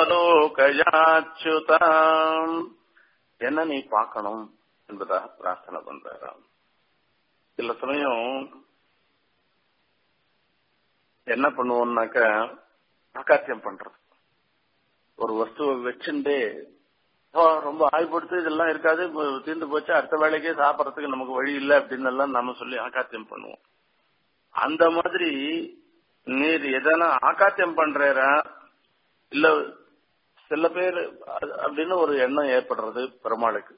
அவலோகயாச்சுதாம் என்ன நீ பார்க்கணும் என்பதாக பிரார்த்தனை பண்றாராம் சில சமயம் என்ன பண்ணுவோம்னாக்க அகாத்தியம் பண்றது ஒரு வஸ்துவை வச்சுட்டு ரொம்ப ஆய்ப்படுத்து இதெல்லாம் இருக்காது தீர்ந்து போச்சு அடுத்த வேலைக்கே சாப்பிடறதுக்கு நமக்கு வழி இல்லை அப்படின்னு எல்லாம் நம்ம சொல்லி ஆகாத்தியம் பண்ணுவோம் அந்த மாதிரி நீர் எதனா ஆகாத்தியம் பண்றா இல்ல சில பேர் அப்படின்னு ஒரு எண்ணம் ஏற்படுறது பெருமாளுக்கு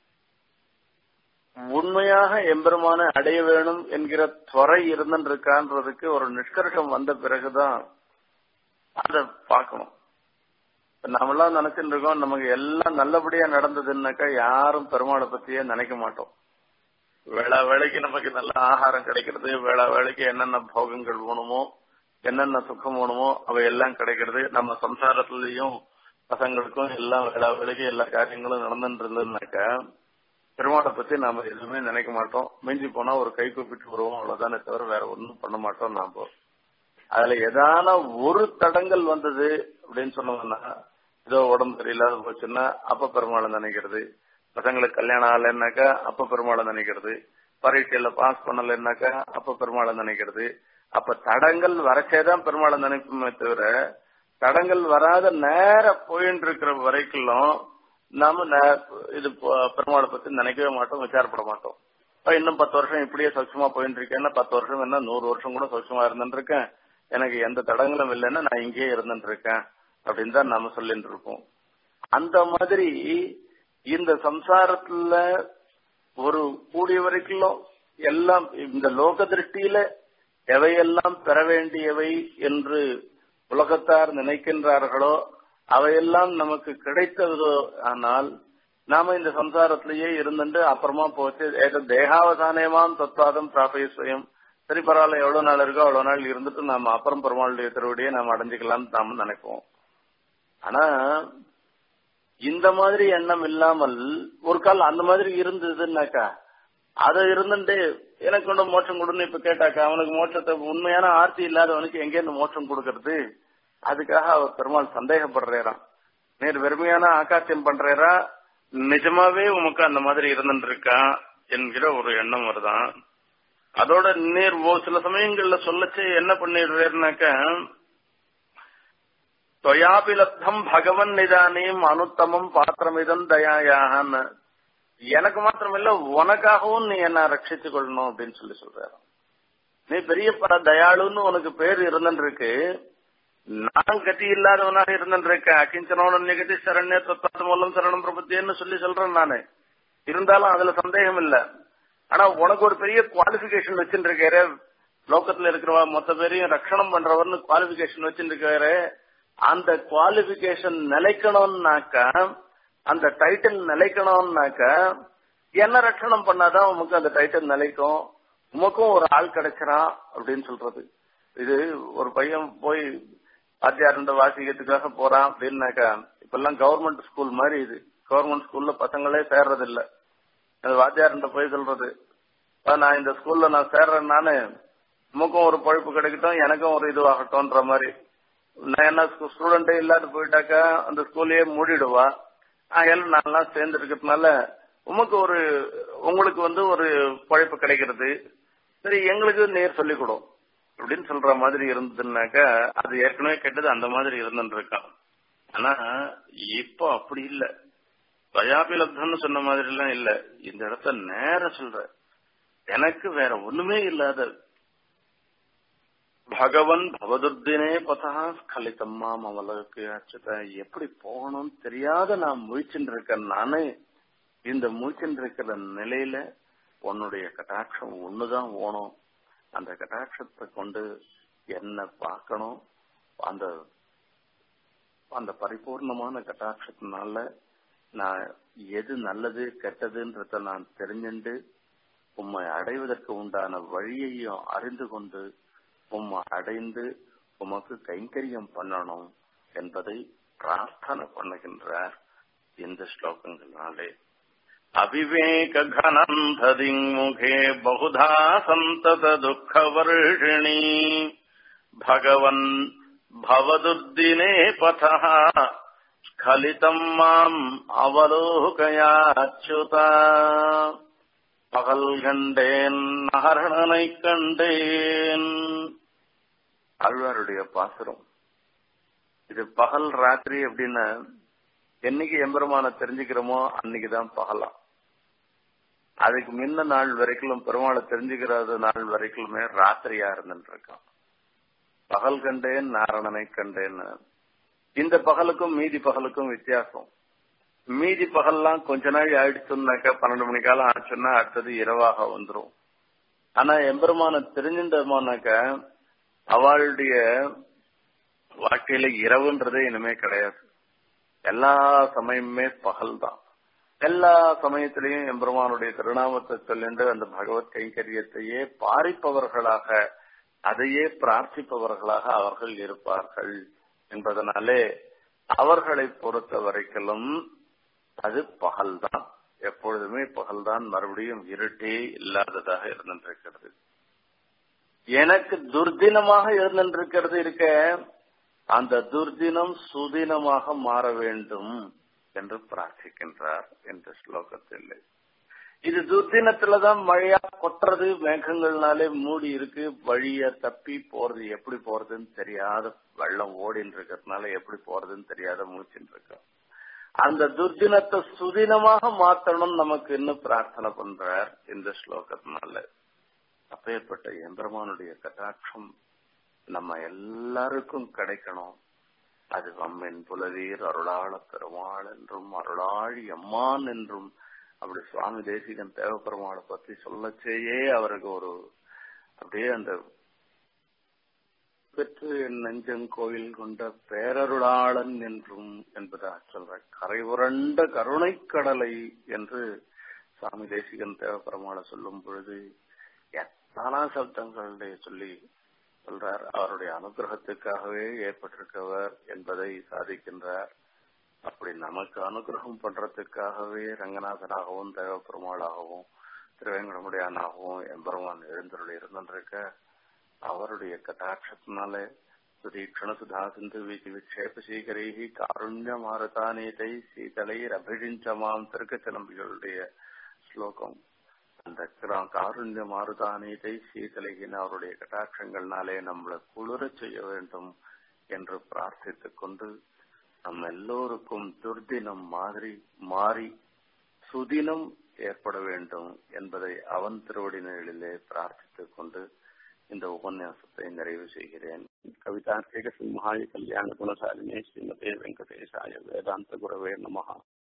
உண்மையாக எம்பெருமான அடைய வேணும் என்கிற துறை இருந்துருக்கான்றதுக்கு ஒரு நிஷ்கர்ஷம் வந்த பிறகுதான் அதை பார்க்கணும் நாமெல்லாம் நினைச்சுட்டு இருக்கோம் நமக்கு எல்லாம் நல்லபடியா நடந்ததுன்னாக்கா யாரும் பெருமாளை பத்தியே நினைக்க மாட்டோம் வேளா வேலைக்கு நமக்கு நல்ல ஆகாரம் கிடைக்கிறது வேளா வேலைக்கு என்னென்ன போகங்கள் வேணுமோ என்னென்ன சுகம் வேணுமோ அவை எல்லாம் கிடைக்கிறது நம்ம சம்சாரத்திலையும் பசங்களுக்கும் எல்லாம் வேளா வேலைக்கு எல்லா காரியங்களும் நடந்துட்டு இருந்ததுனாக்கா பெருமாளை பத்தி நாம எதுவுமே நினைக்க மாட்டோம் மிஞ்சி போனா ஒரு கை கூப்பிட்டு வருவோம் அவ்வளவுதானே தவிர வேற ஒன்றும் பண்ண மாட்டோம் நாம அதுல ஏதான ஒரு தடங்கள் வந்தது அப்படின்னு சொன்னோம்னா ஏதோ உடம்பு சரியில்லாத போச்சுன்னா அப்ப பெருமாளை நினைக்கிறது பசங்களுக்கு கல்யாணம் ஆகலைன்னாக்கா அப்ப பெருமாளை நினைக்கிறது பரீட்சையில பாஸ் பண்ணலைன்னாக்கா அப்ப பெருமாளை நினைக்கிறது அப்ப தடங்கள் வரச்சேதான் பெருமாளை நினைப்போமே தவிர தடங்கள் வராத நேர போயிட்டு இருக்கிற வரைக்கும் நாம இது பெருமாளை பத்தி நினைக்கவே மாட்டோம் விசாரப்பட மாட்டோம் இன்னும் பத்து வருஷம் இப்படியே சௌட்சமா போயிட்டு இருக்கேன்னா பத்து வருஷம் என்ன நூறு வருஷம் கூட சௌட்சமா இருந்துட்டு இருக்கேன் எனக்கு எந்த தடங்களும் இல்லைன்னா நான் இங்கேயே இருந்துட்டு இருக்கேன் அப்படின்னு தான் நாம சொல்லிட்டு இருப்போம் அந்த மாதிரி இந்த சம்சாரத்துல ஒரு கூடிய வரைக்கும் எல்லாம் இந்த லோக திருஷ்டியில எவையெல்லாம் பெற வேண்டியவை என்று உலகத்தார் நினைக்கின்றார்களோ அவையெல்லாம் நமக்கு கிடைத்ததோ ஆனால் நாம இந்த சம்சாரத்திலேயே இருந்துட்டு அப்புறமா போச்சு தேகாவதானேமாம் தத்வாதம் பிராபய சுயம் சரி பரவாயில்ல எவ்வளவு நாள் இருக்கோ அவ்வளவு நாள் இருந்துட்டு நாம அப்புறம் பெருமாளுடைய திருவடியை நாம அடைஞ்சுக்கலாம்னு நாம நினைப்போம் ஆனா இந்த மாதிரி எண்ணம் இல்லாமல் ஒரு கால் அந்த மாதிரி இருந்ததுன்னாக்கா அது இருந்துட்டு எனக்கு கொண்டு மோட்சம் கொடுன்னு இப்ப கேட்டாக்கா அவனுக்கு மோட்சத்தை உண்மையான ஆர்த்தி இல்லாதவனுக்கு எங்கேருந்து மோட்சம் கொடுக்கறது அதுக்காக அவர் பெருமாள் சந்தேகப்படுறாராம் நேர் வெறுமையான ஆகாசியம் பண்றாரா நிஜமாவே உமக்கு அந்த மாதிரி இருந்துட்டு இருக்கான் என்கிற ஒரு எண்ணம் வருதான் அதோட நீர் ஓ சில சமயங்கள்ல சொல்லச்சு என்ன பண்ணிடுறாருனாக்க தொயாபிலப்தம் பகவன் நிதானியும் அனுத்தமம் பாத்திரமிதம் தயாயாகன்னு எனக்கு மாத்திரம் இல்ல உனக்காகவும் நீ என்ன ரட்சித்துக் கொள்ளணும் அப்படின்னு சொல்லி சொல்றாரு நீ பெரிய பர தயாளுன்னு உனக்கு பேர் இருந்துருக்கு நான் கதி இல்லாதவனாக இருந்திருக்கேன் அகிஞ்சனோட நிகழ்ச்சி சரண்ய தத்தாத்து மூலம் சரணம் பிரபத்தின்னு சொல்லி சொல்றேன் நானு இருந்தாலும் அதுல சந்தேகம் இல்ல ஆனா உனக்கு ஒரு பெரிய குவாலிபிகேஷன் வச்சுருக்காரு லோக்கத்துல இருக்கிறவா மொத்த பேரையும் ரட்சணம் பண்றவர்னு குவாலிபிகேஷன் வச்சுருக்காரு அந்த குவாலிபிகேஷன் நிலைக்கணும்னாக்கா அந்த டைட்டில் நிலைக்கணும்னாக்கா என்ன ரட்சணம் பண்ணாதான் உமக்கு அந்த டைட்டில் நிலைக்கும் உமக்கும் ஒரு ஆள் கிடைக்கிறான் அப்படின்னு சொல்றது இது ஒரு பையன் போய் வாத்தியார் வாசிக்கிறதுக்காக போறான் அப்படின்னாக்கா இப்பெல்லாம் கவர்மெண்ட் ஸ்கூல் மாதிரி இது கவர்மெண்ட் ஸ்கூல்ல பசங்களே சேர்றது இல்ல அது வாத்தியார்கிட்ட போய் சொல்றது நான் இந்த ஸ்கூல்ல நான் சேர்றேன் நானு உமக்கும் ஒரு பழப்பு கிடைக்கட்டும் எனக்கும் ஒரு இதுவாகட்டும்ன்ற மாதிரி நான் என்ன ஸ்டூடெண்டே இல்லாத போயிட்டாக்கா அந்த ஸ்கூல்லையே மூடிடுவா எல்லாம் நான்லாம் சேர்ந்து இருக்கிறதுனால உமக்கு ஒரு உங்களுக்கு வந்து ஒரு பழைப்பு கிடைக்கிறது சரி எங்களுக்கு நேர் சொல்லிக் கொடும் அப்படின்னு சொல்ற மாதிரி இருந்ததுன்னாக்கா அது ஏற்கனவே கெட்டது அந்த மாதிரி இருந்துட்டு இருக்கான் ஆனா இப்போ அப்படி இல்ல தயாபிலப்தம்னு சொன்ன மாதிரி எல்லாம் இல்ல இந்த இடத்த நேர சொல்ற எனக்கு வேற ஒண்ணுமே இல்லாத பகவன் பவதுர்தினே பதா ஸ்கலிதம்மா அவளுக்கு அச்சுத எப்படி போகணும்னு தெரியாத நான் முழிச்சுட்டு இருக்கேன் நானே இந்த முழிச்சுட்டு இருக்கிற நிலையில உன்னுடைய கட்டாட்சம் ஒண்ணுதான் ஓணும் அந்த கட்டாட்சத்தை கொண்டு என்ன பார்க்கணும் அந்த அந்த பரிபூர்ணமான கட்டாட்சத்தினால நான் எது நல்லது கெட்டதுன்றத நான் தெரிஞ்சுண்டு உம்மை அடைவதற்கு உண்டான வழியையும் அறிந்து கொண்டு உம்மை அடைந்து உமக்கு கைங்கரியம் பண்ணணும் என்பதை பிரார்த்தனை பண்ணுகின்றார் இந்த ஸ்லோகங்களாலே அவிவேக घनन्धदिङ्मुखे बहुधा सन्तत दुःखवर्षिणी भगवन् भवदुर्दिने पथः स्खलितम् माम् அவலோகயாச்சுத பகல் கண்டேன் நகரணனை கண்டேன் ஆழ்வாருடைய பாசுரம் இது பகல் ராத்திரி அப்படின்னா என்னைக்கு எம்பெருமான தெரிஞ்சுக்கிறோமோ அன்னைக்குதான் பகலாம் அதுக்கு முன்ன நாள் வரைக்கும் பெருமாளை தெரிஞ்சுக்கிறாத நாள் வரைக்குமே ராத்திரியா இருந்துட்டு இருக்கான் பகல் கண்டேன் நாரணனை கண்டேன்னு இந்த பகலுக்கும் மீதி பகலுக்கும் வித்தியாசம் மீதி பகல்லாம் கொஞ்ச நாள் ஆயிடுச்சுன்னாக்கா பன்னெண்டு மணி காலம் ஆச்சுன்னா அடுத்தது இரவாக வந்துரும் ஆனா எம்பெருமான தெரிஞ்சின்றமானாக்கா அவளுடைய வாழ்க்கையில இரவுன்றதே இனிமே கிடையாது எல்லா சமயமுமே பகல் தான் எல்லா சமயத்திலையும் எம்பெருமானுடைய திருநாமத்தை சொல்லிண்டு அந்த பகவத் கைங்கரியத்தையே பாரிப்பவர்களாக அதையே பிரார்த்திப்பவர்களாக அவர்கள் இருப்பார்கள் என்பதனாலே அவர்களை பொறுத்த வரைக்கும் அது பகல்தான் எப்பொழுதுமே பகல்தான் மறுபடியும் இருட்டே இல்லாததாக இருந்திருக்கிறது எனக்கு துர்தினமாக இருந்திருக்கிறது இருக்க அந்த துர்தினம் சுதினமாக மாற வேண்டும் என்று பிரார்த்திக்கின்றார் என்ற ஸ்லோகத்தில் இது துர்தினத்துலதான் மழையா கொட்டுறது மேகங்கள்னாலே மூடி இருக்கு வழிய தப்பி போறது எப்படி போறதுன்னு தெரியாத வெள்ளம் ஓடின்னு இருக்கிறதுனால எப்படி போறதுன்னு தெரியாத முடிச்சுட்டு இருக்கோம் அந்த துர்தினத்தை சுதினமாக மாத்தணும் நமக்கு இன்னும் பிரார்த்தனை பண்றார் இந்த ஸ்லோகத்தினால அப்பேற்பட்ட எம்பெருமானுடைய கட்டாட்சம் நம்ம எல்லாருக்கும் கிடைக்கணும் அது அம்மென் புலவீர் அருளாள பெருமாள் என்றும் அருளாழி அம்மான் என்றும் அப்படி சுவாமி தேசிகன் தேவப்பெருமாளை பத்தி சொல்லச்சேயே அவருக்கு ஒரு அப்படியே அந்த பெற்று என் நெஞ்சம் கோயில் கொண்ட பேரருளாளன் என்றும் என்பதாக சொல்ற கரை உரண்ட கருணைக்கடலை என்று சுவாமி தேசிகன் தேவப்பெருமாளை சொல்லும் பொழுது எத்தனை நானா சப்தங்களுடைய சொல்லி சொல்றார் அவருடைய அனுகிரகத்துக்காகவே ஏற்பட்டிருக்கவர் என்பதை சாதிக்கின்றார் அப்படி நமக்கு அனுகிரகம் பண்றதுக்காகவே ரங்கநாதனாகவும் தேவப்பெருமாளாகவும் திருவேங்கடமுடியானாகவும் எம்பெருமான் எழுந்தருள் இருந்திருக்க அவருடைய கட்டாட்சத்தினாலே சுதீக்ஷண சுதா சிந்து வீதி விக்ஷேப சீகரை காருண்ய மாரதானேதை சீதலைர் அபிழிஞ்சமாம் திருக்கச்சலம்பிகளுடைய ஸ்லோகம் அந்த காருண்ய மாறுதானீதை சீதலையின் அவருடைய கட்டாட்சங்கள்னாலே நம்மளை குளிர செய்ய வேண்டும் என்று பிரார்த்தித்துக் கொண்டு நம் எல்லோருக்கும் துர்தினம் மாதிரி மாறி சுதினம் ஏற்பட வேண்டும் என்பதை அவன் திருவடிகளிலே பிரார்த்தித்துக் கொண்டு இந்த உபன்யாசத்தை நிறைவு செய்கிறேன் கவிதார்த்திக சிம்ஹாய கல்யாண குணசாலினே ஸ்ரீமதே வெங்கடேசாய வேதாந்த குரவே நமஹா